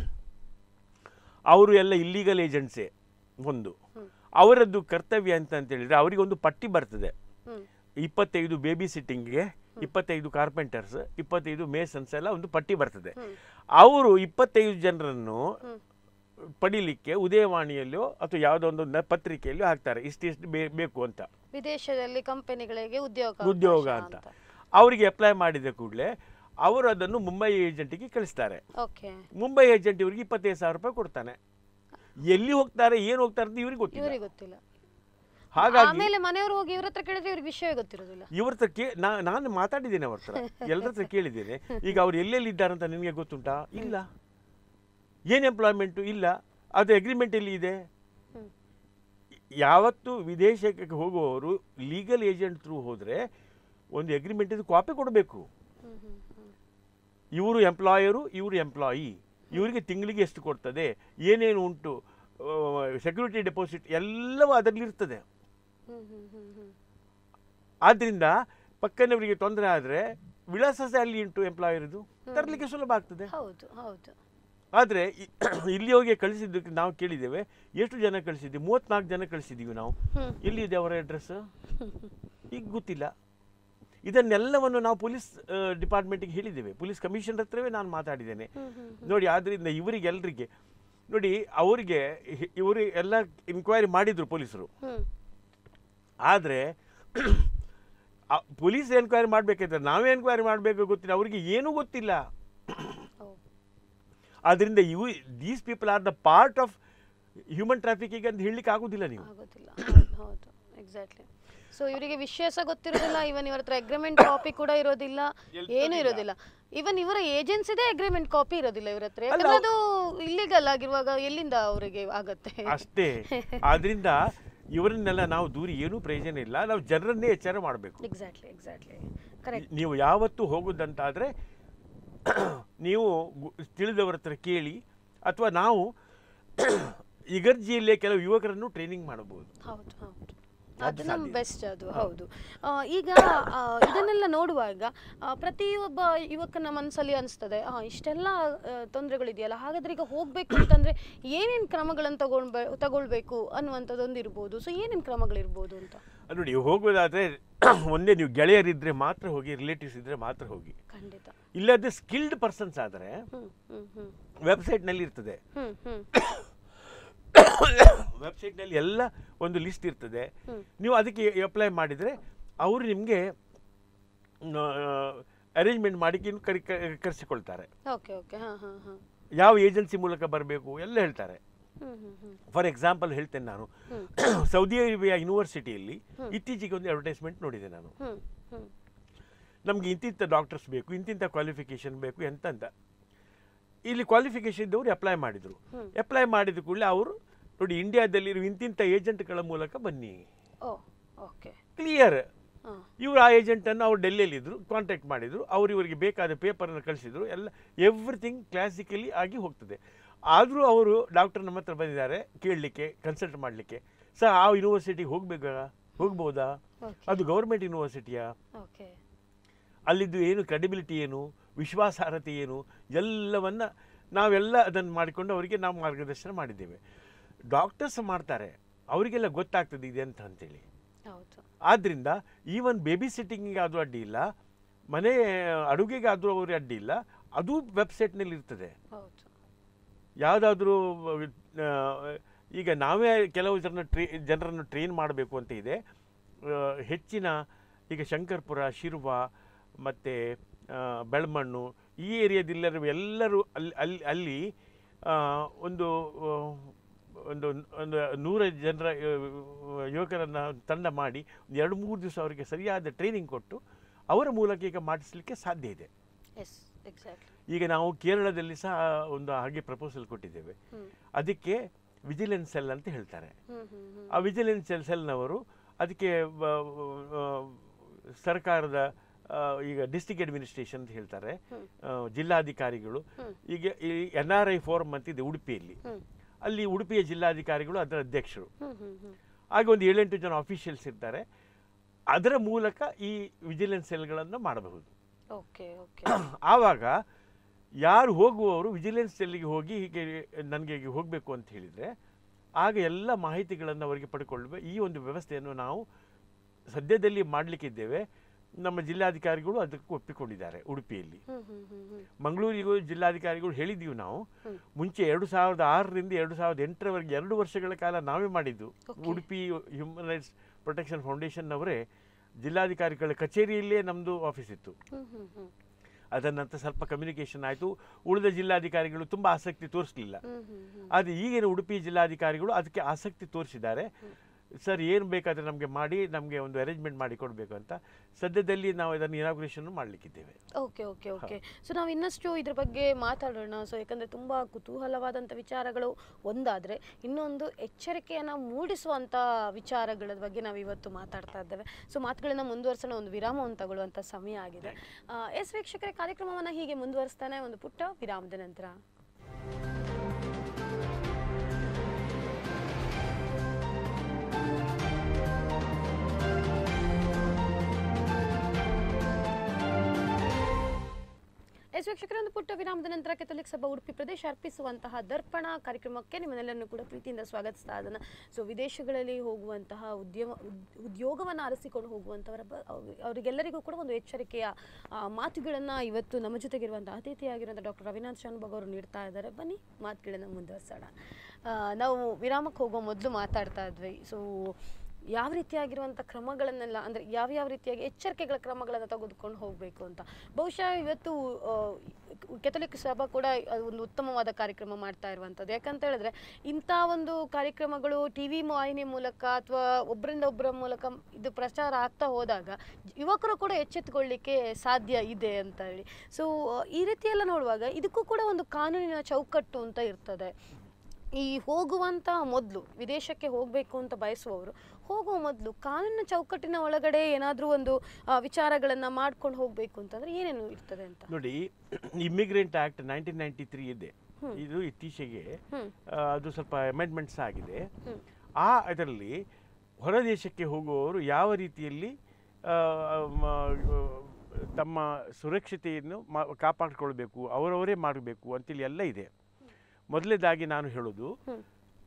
[SPEAKER 2] ಅವರು ಎಲ್ಲ ಇಲ್ಲೀಗಲ್ ಏಜೆಂಟ್ಸೇ ಒಂದು ಅವರದ್ದು ಕರ್ತವ್ಯ ಅಂತ ಅಂತ ಹೇಳಿದರೆ ಅವರಿಗೆ ಒಂದು ಪಟ್ಟಿ ಬರ್ತದೆ
[SPEAKER 1] ಹ್ಮ್
[SPEAKER 2] ಇಪ್ಪತ್ತೈದು ಬೇಬಿ ಸಿಟ್ಟಿಂಗ್ಗೆ ಇಪ್ಪತ್ತೈದು ಕಾರ್ಪೆಂಟರ್ಸ್ ಇಪ್ಪತ್ತೈದು ಮೇಸನ್ಸ್ ಎಲ್ಲ ಒಂದು ಪಟ್ಟಿ ಬರ್ತದೆ ಅವರು ಇಪ್ಪತ್ತೈದು ಜನರನ್ನು ಪಡಿಲಿಕ್ಕೆ ಉದಯವಾಣಿಯಲ್ಲೋ ಅಥವಾ ಯಾವುದೋ ಒಂದು ನ- ಪತ್ರಿಕೆಯಲ್ಲೋ ಹಾಕ್ತಾರೆ ಇಷ್ಟಿಷ್ಟು ಬೇ- ಬೇಕು ಅಂತ
[SPEAKER 1] ವಿದೇಶದಲ್ಲಿ ಕಂಪನಿಗಳಿಗೆ ಉದ್ಯೋಗ
[SPEAKER 2] ಉದ್ಯೋಗ
[SPEAKER 1] ಅವಕಾಶ
[SPEAKER 2] ಅಂತ ಅವರಿಗೆ ಅಪ್ಲೈ ಮಾಡಿದ ಕೂಡಲೇ ಅವರು ಅದನ್ನು ಮುಂಬೈ ಏಜೆಂಟಿಗೆ ಕಳಿಸ್ತಾರೆ
[SPEAKER 1] ಓಕೆ
[SPEAKER 2] ಮುಂಬೈ ಏಜೆಂಟ್ ಇವರಿಗೆ ಇಪ್ಪತ್ತೈದು ಸಾವಿರ ರೂಪಾಯಿ ಕೊಡ್ತಾನೆ ಎಲ್ಲಿ ಹೋಗ್ತಾರೆ ಏನು ಹೋಗ್ತಾರೆ ಅಂತ ಇವ್ರಿಗೆ ಗೊತ್ತಿಲ್ಲ
[SPEAKER 1] ಇವರಿಗೆ ಗೊತ್ತಿಲ್ಲ
[SPEAKER 2] ಹಾಗಾಗಿ
[SPEAKER 1] ಆಮೇಲೆ ಮನೆಯವರು ಹೋಗಿ ಇವ್ರ ಹತ್ರ ಕೇಳಿದ್ರೆ ಇವ್ರಿಗೆ ವಿಷಯ ಗೊತ್ತಿರೋದಿಲ್ಲ
[SPEAKER 2] ಇವ್ರ ಹತ್ರ ಕೇ ನಾ ನಾನು ಮಾತಾಡಿದ್ದೇನೆ ಅವ್ರ ಹತ್ರ ಎಲ್ಲರ ಹತ್ರ ಕೇಳಿದ್ದೇನೆ ಈಗ ಅವ್ರು ಎಲ್ಲೆಲ್ಲಿ ಇದ್ದಾರೆ ಅಂತ ನಿನಗೆ ಗೊತ್ತುಂಟಾ ಇಲ್ಲ ಏನು ಎಂಪ್ಲಾಯ್ಮೆಂಟು ಇಲ್ಲ ಅದು ಅಗ್ರಿಮೆಂಟ್ ಎಲ್ಲಿ ಇದೆ
[SPEAKER 1] ಹ್ಮ್.
[SPEAKER 2] ಯಾವತ್ತು ವಿದೇಶಕ್ಕೆ ಹೋಗುವವರು ಲೀಗಲ್ ಏಜೆಂಟ್ ಥ್ರೂ ಹೋದರೆ ಒಂದು ಅಗ್ರಿಮೆಂಟ್ ಇದು ಕಾಪಿ ಕೊಡಬೇಕು
[SPEAKER 1] ಹ್ಮ್ ಹ್ಮ್ ಹ್ಮ್
[SPEAKER 2] ಇವರು ಎಂಪ್ಲಾಯರು ಇವರು ಎಂಪ್ಲಾಯಿ ಇವರಿಗೆ ತಿಂಗಳಿಗೆ ಎಷ್ಟು ಕೊಡ್ತದೆ ಏನೇನು ಉಂಟು ಸೆಕ್ಯೂರಿಟಿ ಡೆಪಾಸಿಟ್ ಎಲ್ಲವೂ ಅದರಲ್ಲಿ ಇರ್ತದೆ
[SPEAKER 1] ಹ್ಮ್ ಹ್ಮ್ ಹ್ಮ್ ಹ್ಮ್
[SPEAKER 2] ಆದ್ದರಿಂದ ಪಕ್ಕನವರಿಗೆ ತೊಂದರೆ ಆದರೆ ವಿಳಾಸ ಅಲ್ಲಿ ಉಂಟು ಎಂಪ್ಲಾಯರ್ದು ತರಲಿಕ್ಕೆ ಸುಲಭ ಆಗ್ತದೆ
[SPEAKER 1] ಹೌದು ಹೌದು
[SPEAKER 2] ಆದರೆ ಇಲ್ಲಿ ಹೋಗಿ ಕಳಿಸಿದ್ದಕ್ಕೆ ನಾವು ಕೇಳಿದ್ದೇವೆ ಎಷ್ಟು ಜನ ಕಳಿಸಿದ್ದೀವಿ ಮೂವತ್ನಾಲ್ಕು ಜನ ಕಳಿಸಿದ್ದೀವಿ ನಾವು
[SPEAKER 1] ಹ್ಮ್.
[SPEAKER 2] ಎಲ್ಲಿದೆ ಅವರ ಅಡ್ರೆಸ್ ಈಗ ಗೊತ್ತಿಲ್ಲ ಇದನ್ನೆಲ್ಲವನ್ನು ನಾವು ಪೊಲೀಸ್ ಡಿಪಾರ್ಟ್ಮೆಂಟಿಗೆ ಹೇಳಿದ್ದೇವೆ ಪೊಲೀಸ್ ಕಮಿಷನರ್ ಹತ್ರವೇ ನಾನು ಮಾತಾಡಿದ್ದೇನೆ
[SPEAKER 1] ಹ್ಮ್ ಹ್ಮ್
[SPEAKER 2] ನೋಡಿ ಆದ್ದರಿಂದ ಇವರಿಗೆಲ್ಲರಿಗೆ ನೋಡಿ ಅವರಿಗೆ ಇವರು ಎಲ್ಲ ಇನ್ಕ್ವೈರಿ ಮಾಡಿದರು ಪೊಲೀಸರು
[SPEAKER 1] ಹ್ಮ್
[SPEAKER 2] ಆದರೆ ಪೊಲೀಸ್ ಎನ್ಕ್ವೈರಿ ಮಾಡಬೇಕಾದ್ರೆ ನಾವೇ ಎನ್ಕ್ವೈರಿ ಮಾಡಬೇಕು ಗೊತ್ತಿಲ್ಲ ಅವರಿಗೆ ಏನೂ ಗೊತ್ತಿಲ್ಲ
[SPEAKER 1] ಓ
[SPEAKER 2] ಆದ್ದರಿಂದ ಇವು these people are the part of human trafficking ಅಂತ ಹೇಳಲಿಕ್ಕೆ ಆಗೋದಿಲ್ಲ ನೀವು
[SPEAKER 1] ಆಗೋದಿಲ್ಲ ಹೌದು, ಹೌದು ಎಕ್ಸಾಕ್ಟ್ಲಿ ಸೊ ಇವರಿಗೆ ವಿಷಯ ಸಹ ಗೊತ್ತಿರೋದಿಲ್ಲ ಇವನ್ ಇವರ ಹತ್ರ ಅಗ್ರಿಮೆಂಟ್ ಕಾಪಿ ಕೂಡ ಇರೋದಿಲ್ಲ ಏನು ಇರೋದಿಲ್ಲ ಇವನ್ ಇವರ ಏಜೆನ್ಸಿದೇ ಅಗ್ರಿಮೆಂಟ್ ಕಾಪಿ ಇರೋದಿಲ್ಲ ಇವ್ರ ಹತ್ರ ಯಾಕಂದ್ರೆ ಅದು ಇಲ್ಲಿಗಲ್ ಆಗಿರುವಾಗ ಎಲ್ಲಿಂದ ಅವರಿಗೆ ಆಗತ್ತೆ
[SPEAKER 2] ಅಷ್ಟೇ ಆದ್ರಿಂದ ಇವರನ್ನೆಲ್ಲ ನಾವು ದೂರಿ ಏನೂ ಪ್ರಯೋಜನ ಇಲ್ಲ ನಾವು ಜನರನ್ನೇ ಎಚ್ಚರ ಮಾಡಬೇಕು
[SPEAKER 1] ಎಕ್ಸಾಕ್ಟ್ಲಿ ಎಕ್ಸಾಕ್ಟ್ಲಿ ಕರೆಕ್ಟ್
[SPEAKER 2] ನೀವು ಯಾವತ್ತೂ ಹೋಗುದಂತಾದರೆ ನೀವು ಗು- ತಿಳಿದವರ ಹತ್ರ ಕೇಳಿ ಅಥವಾ ನಾವು ಇಗರ್ಜಿಯಲ್ಲೇ ಕೆಲವು ಯುವಕರನ್ನು ಟ್ರೈನಿಂಗ್ ಮಾಡಬಹುದು
[SPEAKER 1] ಹೌದು ಹೌದು
[SPEAKER 2] ಅದು
[SPEAKER 1] ಅದು ನಮ್ಮ
[SPEAKER 2] ಸಾಧ್ಯ.
[SPEAKER 1] ಬೆಸ್ಟ್ ಅದು ಹೌದು ಆ, ಈಗ ಆ, ಇದನ್ನೆಲ್ಲ ನೋಡುವಾಗ ಆ, ಪ್ರತಿಯೊಬ್ಬ ಯುವಕನ ಮನಸ್ಸಲ್ಲಿ ಅನಿಸ್ತದೆ ಆ, ಇಷ್ಟೆಲ್ಲ ಆ, ತೊಂದರೆಗಳಿದೆಯಲ್ಲ ಹಾಗಾದ್ರೆ ಈಗ ಹೋಗ್ಬೇಕು ಅಂತಂದ್ರೆ ಏನೇನು ಕ್ರಮಗಳನ್ನು ತಗೊಳ್ಬೇ ತಗೊಳ್ಬೇಕು ಅನ್ನುವಂಥದ್ದೊಂದು ಇರ್ಬೋದು ಸೊ ಏನೇನು ಕ್ರಮಗಳಿರ್ಬೋದು ಅಂತ
[SPEAKER 2] ಅದು ನೋಡಿ ಹೋಗೋದಾದ್ರೆ ಒಂದೇ ನೀವು ಗೆಳೆಯರಿದ್ರೆ ಮಾತ್ರ ಹೋಗಿ ರಿಲೇಟಿವ್ಸ್ ಇದ್ರೆ ಮಾತ್ರ ಹೋಗಿ
[SPEAKER 1] ಖಂಡಿತ
[SPEAKER 2] ಇಲ್ಲದೆ ಸ್ಕಿಲ್ಡ್ ಪರ್ಸನ್ಸ್ ಆದರೆ
[SPEAKER 1] ಹ್ಮ್ ಹ್ಮ್ ಹ್ಮ್
[SPEAKER 2] ವೆಬ್ಸೈಟ್ನಲ್ಲಿ ಇರ್ತದೆ
[SPEAKER 1] ಹ್ಮ್ ಹ್ಮ್
[SPEAKER 2] ವೆಬ್ಸೈಟ್ನಲ್ಲಿ ಎಲ್ಲ ಒಂದು ಲಿಸ್ಟ್ ಇರ್ತದೆ
[SPEAKER 1] ಹ್ಮ್.
[SPEAKER 2] ನೀವು ಅದಕ್ಕೆ ಅಪ್ಲೈ ಮಾಡಿದರೆ ಅವರು ನಿಮಗೆ ಅರೇಂಜ್ಮೆಂಟ್ ಮಾಡಿ ಇನ್ನು ಕರಿ ಕ- ಕರೆಸಿಕೊಳ್ತಾರೆ
[SPEAKER 1] ಓಕೆ ಓಕೆ ಹಾಂ ಹಾಂ ಹಾಂ
[SPEAKER 2] ಯಾವ ಏಜೆನ್ಸಿ ಮೂಲಕ ಬರಬೇಕು ಎಲ್ಲ ಹೇಳ್ತಾರೆ
[SPEAKER 1] ಹ್ಮ್ ಹ್ಮ್ ಹ್ಮ್
[SPEAKER 2] ಫಾರ್ ಎಕ್ಸಾಂಪಲ್ ಹೇಳ್ತೇನೆ ನಾನು
[SPEAKER 1] ಹ್ಮ್.
[SPEAKER 2] ಸೌದಿ ಅರೇಬಿಯಾ ಯೂನಿವರ್ಸಿಟಿಯಲ್ಲಿ ಇತ್ತೀಚೆಗೆ ಒಂದು ಅಡ್ವರ್ಟೈಸ್ಮೆಂಟ್ ನೋಡಿದೆ ನಾನು
[SPEAKER 1] ಹ್ಮ್ ಹ್ಮ್
[SPEAKER 2] ನಮಗೆ ಇಂತಿಂಥ ಡಾಕ್ಟರ್ಸ್ ಬೇಕು ಇಂತಿಂಥ ಕ್ವಾಲಿಫಿಕೇಷನ್ ಬೇಕು ಎಂತಂತ ಇಲ್ಲಿ ಕ್ವಾಲಿಫಿಕೇಷನ್ ಇದ್ದವರು ಅಪ್ಲೈ ಮಾಡಿದರು
[SPEAKER 1] ಹ್ಮ್.
[SPEAKER 2] ಅಪ್ಲೈ ಮಾಡಿದ ಕೂಡಲೇ ಅವರು ನೋಡಿ ಇಂಡಿಯಾದಲ್ಲಿರುವ ಇಂತಿಂಥ ಏಜೆಂಟ್ಗಳ ಮೂಲಕ ಬನ್ನಿ
[SPEAKER 1] ಓ ಓಕೆ
[SPEAKER 2] ಕ್ಲಿಯರ್
[SPEAKER 1] ಹಾಂ
[SPEAKER 2] ಇವರು ಆ ಏಜೆಂಟನ್ನು ಅವ್ರು ಡೆಲ್ಲಿಯಲ್ಲಿದ್ದರು ಕಾಂಟ್ಯಾಕ್ಟ್ ಮಾಡಿದರು ಅವರು ಇವರಿಗೆ ಬೇಕಾದ ಪೇಪರನ್ನು ಕಳಿಸಿದರು ಎಲ್ಲ ಎವ್ರಿಥಿಂಗ್ ಕ್ಲಾಸಿಕಲಿ ಆಗಿ ಹೋಗ್ತದೆ ಆದರೂ ಅವರು ಡಾಕ್ಟರ್ ನಮ್ಮ ಹತ್ರ ಬಂದಿದ್ದಾರೆ ಕೇಳಲಿಕ್ಕೆ ಕನ್ಸಲ್ಟ್ ಮಾಡಲಿಕ್ಕೆ ಸರ್ ಆ ಯೂನಿವರ್ಸಿಟಿಗೆ ಹೋಗ್ಬೇಕಾ ಹೋಗ್ಬೋದಾ
[SPEAKER 1] ಓಕೆ
[SPEAKER 2] ಅದು ಗೌರ್ಮೆಂಟ್ ಯೂನಿವರ್ಸಿಟಿಯಾ
[SPEAKER 1] ಓಕೆ
[SPEAKER 2] ಅಲ್ಲಿದ್ದು ಏನು ಕ್ರೆಡಿಬಿಲಿಟಿ ಏನು ವಿಶ್ವಾಸಾರ್ಹತೆ ಏನು ಎಲ್ಲವನ್ನ ನಾವೆಲ್ಲ ಅದನ್ನು ಮಾಡಿಕೊಂಡು ಅವರಿಗೆ ನಾವು ಮಾರ್ಗದರ್ಶನ ಮಾಡಿದ್ದೇವೆ ಡಾಕ್ಟರ್ಸ್ ಮಾಡ್ತಾರೆ ಅವರಿಗೆಲ್ಲ ಗೊತ್ತಾಗ್ತದೆ ಇದೆ ಅಂತ ಅಂತೇಳಿ
[SPEAKER 1] ಹೌದು
[SPEAKER 2] ಆದ್ದರಿಂದ ಈವನ್ ಬೇಬಿ ಸಿಟ್ಟಿಂಗಿಗಾದರೂ ಅಡ್ಡಿ ಇಲ್ಲ ಮನೆ ಅಡುಗೆಗಾದರೂ ಅವ್ರಿಗೆ ಅಡ್ಡಿ ಇಲ್ಲ ಅದು ವೆಬ್ಸೈಟ್ನಲ್ಲಿ ಇರ್ತದೆ
[SPEAKER 1] ಹೌದು
[SPEAKER 2] ಯಾವುದಾದ್ರೂ ಈಗ ನಾವೇ ಕೆಲವು ಜನ ಟ್ರೇ ಜನರನ್ನು ಟ್ರೈನ್ ಮಾಡಬೇಕು ಅಂತ ಇದೆ ಆ, ಹೆಚ್ಚಿನ ಈಗ ಶಂಕರ್ಪುರ ಶಿರ್ವ ಮತ್ತು ಬೆಳ್ಮಣ್ಣು ಈ ಏರಿಯಾದೆಲ್ಲರೂ ಎಲ್ಲರೂ ಅಲ್ಲಿ ಅಲ್ಲಿ ಅಲ್ಲಿ ಆ, ಒಂದು ಆ, ಒಂದು ಒಂದು ನೂರ ಜನರ ಆ, ಯುವಕರನ್ನು ತಂಡ ಮಾಡಿ ಒಂದು ಎರಡು ಮೂರು ದಿವಸ ಅವರಿಗೆ ಸರಿಯಾದ ಟ್ರೈನಿಂಗ್ ಕೊಟ್ಟು ಅವರ ಮೂಲಕ ಈಗ ಮಾಡಿಸ್ಲಿಕ್ಕೆ ಸಾಧ್ಯ ಇದೆ
[SPEAKER 1] ಎಸ್ ಎಕ್ಸಾಕ್ಟ್ಲಿ
[SPEAKER 2] ಈಗ ನಾವು ಕೇರಳದಲ್ಲಿ ಸಹ ಒಂದು ಹಾಗೆ ಪ್ರಪೋಸಲ್ ಕೊಟ್ಟಿದ್ದೇವೆ
[SPEAKER 1] ಹ್ಮ್
[SPEAKER 2] ಅದಕ್ಕೆ ವಿಜಿಲೆನ್ಸ್ ಸೆಲ್ ಅಂತ ಹೇಳ್ತಾರೆ
[SPEAKER 1] ಹ್ಮ್ ಹ್ಮ್ ಹ್ಮ್
[SPEAKER 2] ಆ ವಿಜಿಲೆನ್ಸ್ ಸೆಲ್ ಸೆಲ್ನವರು ಅದಕ್ಕೆ ಆ, ಆ, ಸರ್ಕಾರದ ಆ, ಈಗ ಡಿಸ್ಟಿಕ್ ಅಡ್ಮಿನಿಸ್ಟ್ರೇಷನ್ ಅಂತ ಹೇಳ್ತಾರೆ
[SPEAKER 1] ಹ್ಮ್.
[SPEAKER 2] ಆ, ಜಿಲ್ಲಾಧಿಕಾರಿಗಳು
[SPEAKER 1] ಹ್ಮ್.
[SPEAKER 2] ಈಗ ಈ ಎನ್ ಆರ್ ಐ ಫೋರಮ್ ಅಂತಿದೆ ಉಡುಪಿಯಲ್ಲಿ
[SPEAKER 1] ಹ್ಮ್
[SPEAKER 2] ಅಲ್ಲಿ ಉಡುಪಿಯ ಜಿಲ್ಲಾಧಿಕಾರಿಗಳು ಅದರ ಅಧ್ಯಕ್ಷರು
[SPEAKER 1] ಹ್ಮ್ ಹ್ಮ್ ಹ್ಮ್
[SPEAKER 2] ಹಾಗೆ ಒಂದು ಏಳೆಂಟು ಜನ ಅಫಿಷಿಯಲ್ಸ್ ಇರ್ತಾರೆ ಅದರ ಮೂಲಕ ಈ ವಿಜಿಲೆನ್ಸ್ ಸೆಲ್ಗಳನ್ನು ಮಾಡಬಹುದು
[SPEAKER 1] ಓಕೆ ಓಕೆ
[SPEAKER 2] ಆವಾಗ ಯಾರು ಹೋಗುವವರು ವಿಜಿಲೆನ್ಸ್ ಸೆಲ್ಲಿಗೆ ಹೋಗಿ ಹೀಗೆ ನನಗೆ ಹೀಗೆ ಹೋಗಬೇಕು ಅಂತ ಹೇಳಿದರೆ ಆಗ ಎಲ್ಲ ಮಾಹಿತಿಗಳನ್ನು ಅವರಿಗೆ ಪಡ್ಕೊಳ್ಳುವ ಈ ಒಂದು ವ್ಯವಸ್ಥೆಯನ್ನು ನಾವು ಸದ್ಯದಲ್ಲಿ ಮಾಡಲಿಕ್ಕಿದ್ದೇವೆ ನಮ್ಮ ಜಿಲ್ಲಾಧಿಕಾರಿಗಳು ಅದಕ್ಕೆ ಒಪ್ಪಿಕೊಂಡಿದ್ದಾರೆ ಉಡುಪಿಯಲ್ಲಿ
[SPEAKER 1] ಹ್ಮ್ ಹ್ಮ್ ಹ್ಮ್ ಹ್ಮ್
[SPEAKER 2] ಮಂಗಳೂರಿಗೂ ಜಿಲ್ಲಾಧಿಕಾರಿಗಳು ಹೇಳಿದ್ದೀವಿ ನಾವು
[SPEAKER 1] ಹ್ಮ್.
[SPEAKER 2] ಮುಂಚೆ ಎರಡು ಸಾವಿರದ ಆರರಿಂದ ಎರಡು ಸಾವಿರದ ಎಂಟರವರೆಗೆ ಎರಡು ವರ್ಷಗಳ ಕಾಲ ನಾವೇ ಮಾಡಿದ್ದು
[SPEAKER 1] Okay.
[SPEAKER 2] Udupi human rights protection ಫೌಂಡೇಶನ್ನವರೇ ಜಿಲ್ಲಾಧಿಕಾರಿಗಳ ಕಚೇರಿಯಲ್ಲೇ ನಮ್ಮದು ಆಫೀಸ್ ಇತ್ತು
[SPEAKER 1] ಹ್ಮ್ ಹ್ಮ್ ಹ್ಮ್
[SPEAKER 2] ಅದರ ನಂತರ ಸ್ವಲ್ಪ ಕಮ್ಯುನಿಕೇಷನ್ ಆಯಿತು ಉಳಿದ ಜಿಲ್ಲಾಧಿಕಾರಿಗಳು ತುಂಬ ಆಸಕ್ತಿ ತೋರಿಸಲಿಲ್ಲ
[SPEAKER 1] ಹ್ಮ್ ಹ್ಮ್ ಹ್ಮ್
[SPEAKER 2] ಆದರೆ ಈಗಿನ ಉಡುಪಿ ಜಿಲ್ಲಾಧಿಕಾರಿಗಳು ಅದಕ್ಕೆ ಆಸಕ್ತಿ ತೋರಿಸಿದ್ದಾರೆ ಸರ್ ಏನು ಬೇಕಾದರೆ ನಮಗೆ ಮಾಡಿ ನಮಗೆ ಒಂದು ಅರೇಂಜ್ಮೆಂಟ್ ಮಾಡಿ ಕೊಡಬೇಕು ಅಂತ ಸದ್ಯದಲ್ಲಿ ನಾವು ಇದನ್ನು ಇನಾಗ್ರೇಷನ್ ಮಾಡಲಿಕ್ಕಿದ್ದೇವೆ
[SPEAKER 1] ಓಕೆ ಓಕೆ ಓಕೆ ಸೊ ನಾವು ಇನ್ನಷ್ಟು ಇದ್ರ ಬಗ್ಗೆ ಮಾತಾಡೋಣ ಸೊ ಯಾಕಂದರೆ ತುಂಬ ಕುತೂಹಲವಾದಂಥ ವಿಚಾರಗಳು ಒಂದಾದರೆ ಇನ್ನೊಂದು ಎಚ್ಚರಿಕೆಯನ್ನು ಮೂಡಿಸುವಂಥ ವಿಚಾರಗಳ ಬಗ್ಗೆ ನಾವು ಇವತ್ತು ಮಾತಾಡ್ತಾ ಇದ್ದೇವೆ ಸೊ ಮಾತುಗಳನ್ನ ಮುಂದುವರ್ಸೋಣ ಒಂದು ವಿರಾಮವನ್ನು ತಗೊಳ್ಳುವಂಥ ಸಮಯ ಆಗಿದೆ ಆ, ಎಸ್ ವೀಕ್ಷಕರ ಕಾರ್ಯಕ್ರಮವನ್ನು ಹೀಗೆ ಮುಂದುವರಿಸ್ತಾನೆ ಒಂದು ಪುಟ್ಟ ವಿರಾಮದ ನಂತರ ಎಸ್ ವೀಕ್ಷಕರ ಒಂದು ಪುಟ್ಟ ವಿರಾಮದ ನಂತರ ಕೆಥೋಲಿಕ್ ಸಭಾ ಉಡುಪಿ ಪ್ರದೇಶ ಅರ್ಪಿಸುವಂತಹ ದರ್ಪಣ ಕಾರ್ಯಕ್ರಮಕ್ಕೆ ನಿಮ್ಮನ್ನೆಲ್ಲರನ್ನು ಕೂಡ ಪ್ರೀತಿಯಿಂದ ಸ್ವಾಗತಿಸ್ತಾ ಇದನ್ನು ಸೊ ವಿದೇಶಗಳಲ್ಲಿ ಹೋಗುವಂತಹ ಉದ್ಯಮ ಉದ್- ಉದ್ಯೋಗವನ್ನು ಅರಸಿಕೊಂಡು ಹೋಗುವಂಥವರ ಬ- ಅವ್ರಿ- ಅವರಿಗೆಲ್ಲರಿಗೂ ಕೂಡ ಒಂದು ಎಚ್ಚರಿಕೆಯ ಮಾತುಗಳನ್ನು ಇವತ್ತು ನಮ್ಮ ಜೊತೆಗಿರುವಂಥ ಅತಿಥಿಯಾಗಿರುವಂಥ ಡಾಕ್ಟರ್ ರವಿನಾಥ್ ಶಾನ್ಭಾಗ್ ಅವರು ನೀಡ್ತಾ ಇದ್ದಾರೆ ಬನ್ನಿ ಮಾತುಗಳನ್ನು ಮುಂದುವರ್ಸೋಣ ಆ, ನಾವು ವಿರಾಮಕ್ಕೆ ಹೋಗೋ ಮೊದಲು ಮಾತಾಡ್ತಾ ಇದ್ವಿ ಸೊ ಯಾವ ರೀತಿಯಾಗಿರುವಂಥ ಕ್ರಮಗಳನ್ನೆಲ್ಲ ಅಂದರೆ ಯಾವ ಯಾವ ರೀತಿಯಾಗಿ ಎಚ್ಚರಿಕೆಗಳ ಕ್ರಮಗಳನ್ನು ತೆಗೆದುಕೊಂಡು ಹೋಗಬೇಕು ಅಂತ ಬಹುಶಃ ಇವತ್ತು ಆ, ಕೆಥಲಿಕ್ ಸಭಾ ಕೂಡ ಅದು ಒಂದು ಉತ್ತಮವಾದ ಕಾರ್ಯಕ್ರಮ ಮಾಡ್ತಾ ಇರುವಂಥದ್ದು ಯಾಕಂತ ಹೇಳಿದ್ರೆ ಇಂಥ ಒಂದು ಕಾರ್ಯಕ್ರಮಗಳು ಟಿ ವಿ ವಾಹಿನಿ ಮೂಲಕ ಅಥವಾ ಒಬ್ಬರಿಂದ ಒಬ್ಬರ ಮೂಲಕ ಇದು ಪ್ರಚಾರ ಆಗ್ತಾ ಹೋದಾಗ ಯುವಕರು ಕೂಡ ಎಚ್ಚೆತ್ತುಕೊಳ್ಳಿಕ್ಕೆ ಸಾಧ್ಯ ಇದೆ ಅಂತ ಹೇಳಿ ಸೊ ಈ ರೀತಿ ಎಲ್ಲ ನೋಡುವಾಗ ಇದಕ್ಕೂ ಕೂಡ ಒಂದು ಕಾನೂನಿನ ಚೌಕಟ್ಟು ಅಂತ ಇರ್ತದೆ ಈ ಹೋಗುವಂತ ಮೊದಲು ವಿದೇಶಕ್ಕೆ ಹೋಗಬೇಕು ಅಂತ ಬಯಸುವವರು ಹೋಗುವ ಮೊದಲು ಕಾನೂನಿನ ಚೌಕಟ್ಟಿನ ಒಳಗಡೆ ಏನಾದರೂ ಒಂದು ಆ, ವಿಚಾರಗಳನ್ನ ಮಾಡ್ಕೊಂಡು ಹೋಗಬೇಕು ಅಂತಂದ್ರೆ ಏನೇನು ಇರ್ತದೆ ಅಂತ
[SPEAKER 2] ನೋಡಿ immigrant act nineteen ninety three ಇದೆ ಇದು ಇತ್ತೀಚೆಗೆ
[SPEAKER 1] ಹ್ಮ್.
[SPEAKER 2] ಆ, ಅದು ಸ್ವಲ್ಪ ಅಮೆಂಡ್ಮೆಂಟ್ಸ್ ಆಗಿದೆ
[SPEAKER 1] ಹ್ಮ್.
[SPEAKER 2] ಆ ಇದರಲ್ಲಿ ಹೊರ ದೇಶಕ್ಕೆ ಹೋಗುವವರು ಯಾವ ರೀತಿಯಲ್ಲಿ ಆ, ಮ- ತಮ್ಮ ಸುರಕ್ಷತೆಯನ್ನು ಮಾ ಕಾಪಾಡಿಕೊಳ್ಬೇಕು ಅವರವರೇ ಮಾಡಬೇಕು ಅಂತೇಳಿ ಎಲ್ಲ ಇದೆ ಮೊದಲನೇದಾಗಿ ನಾನು ಹೇಳೋದು
[SPEAKER 1] ಹ್ಮ್.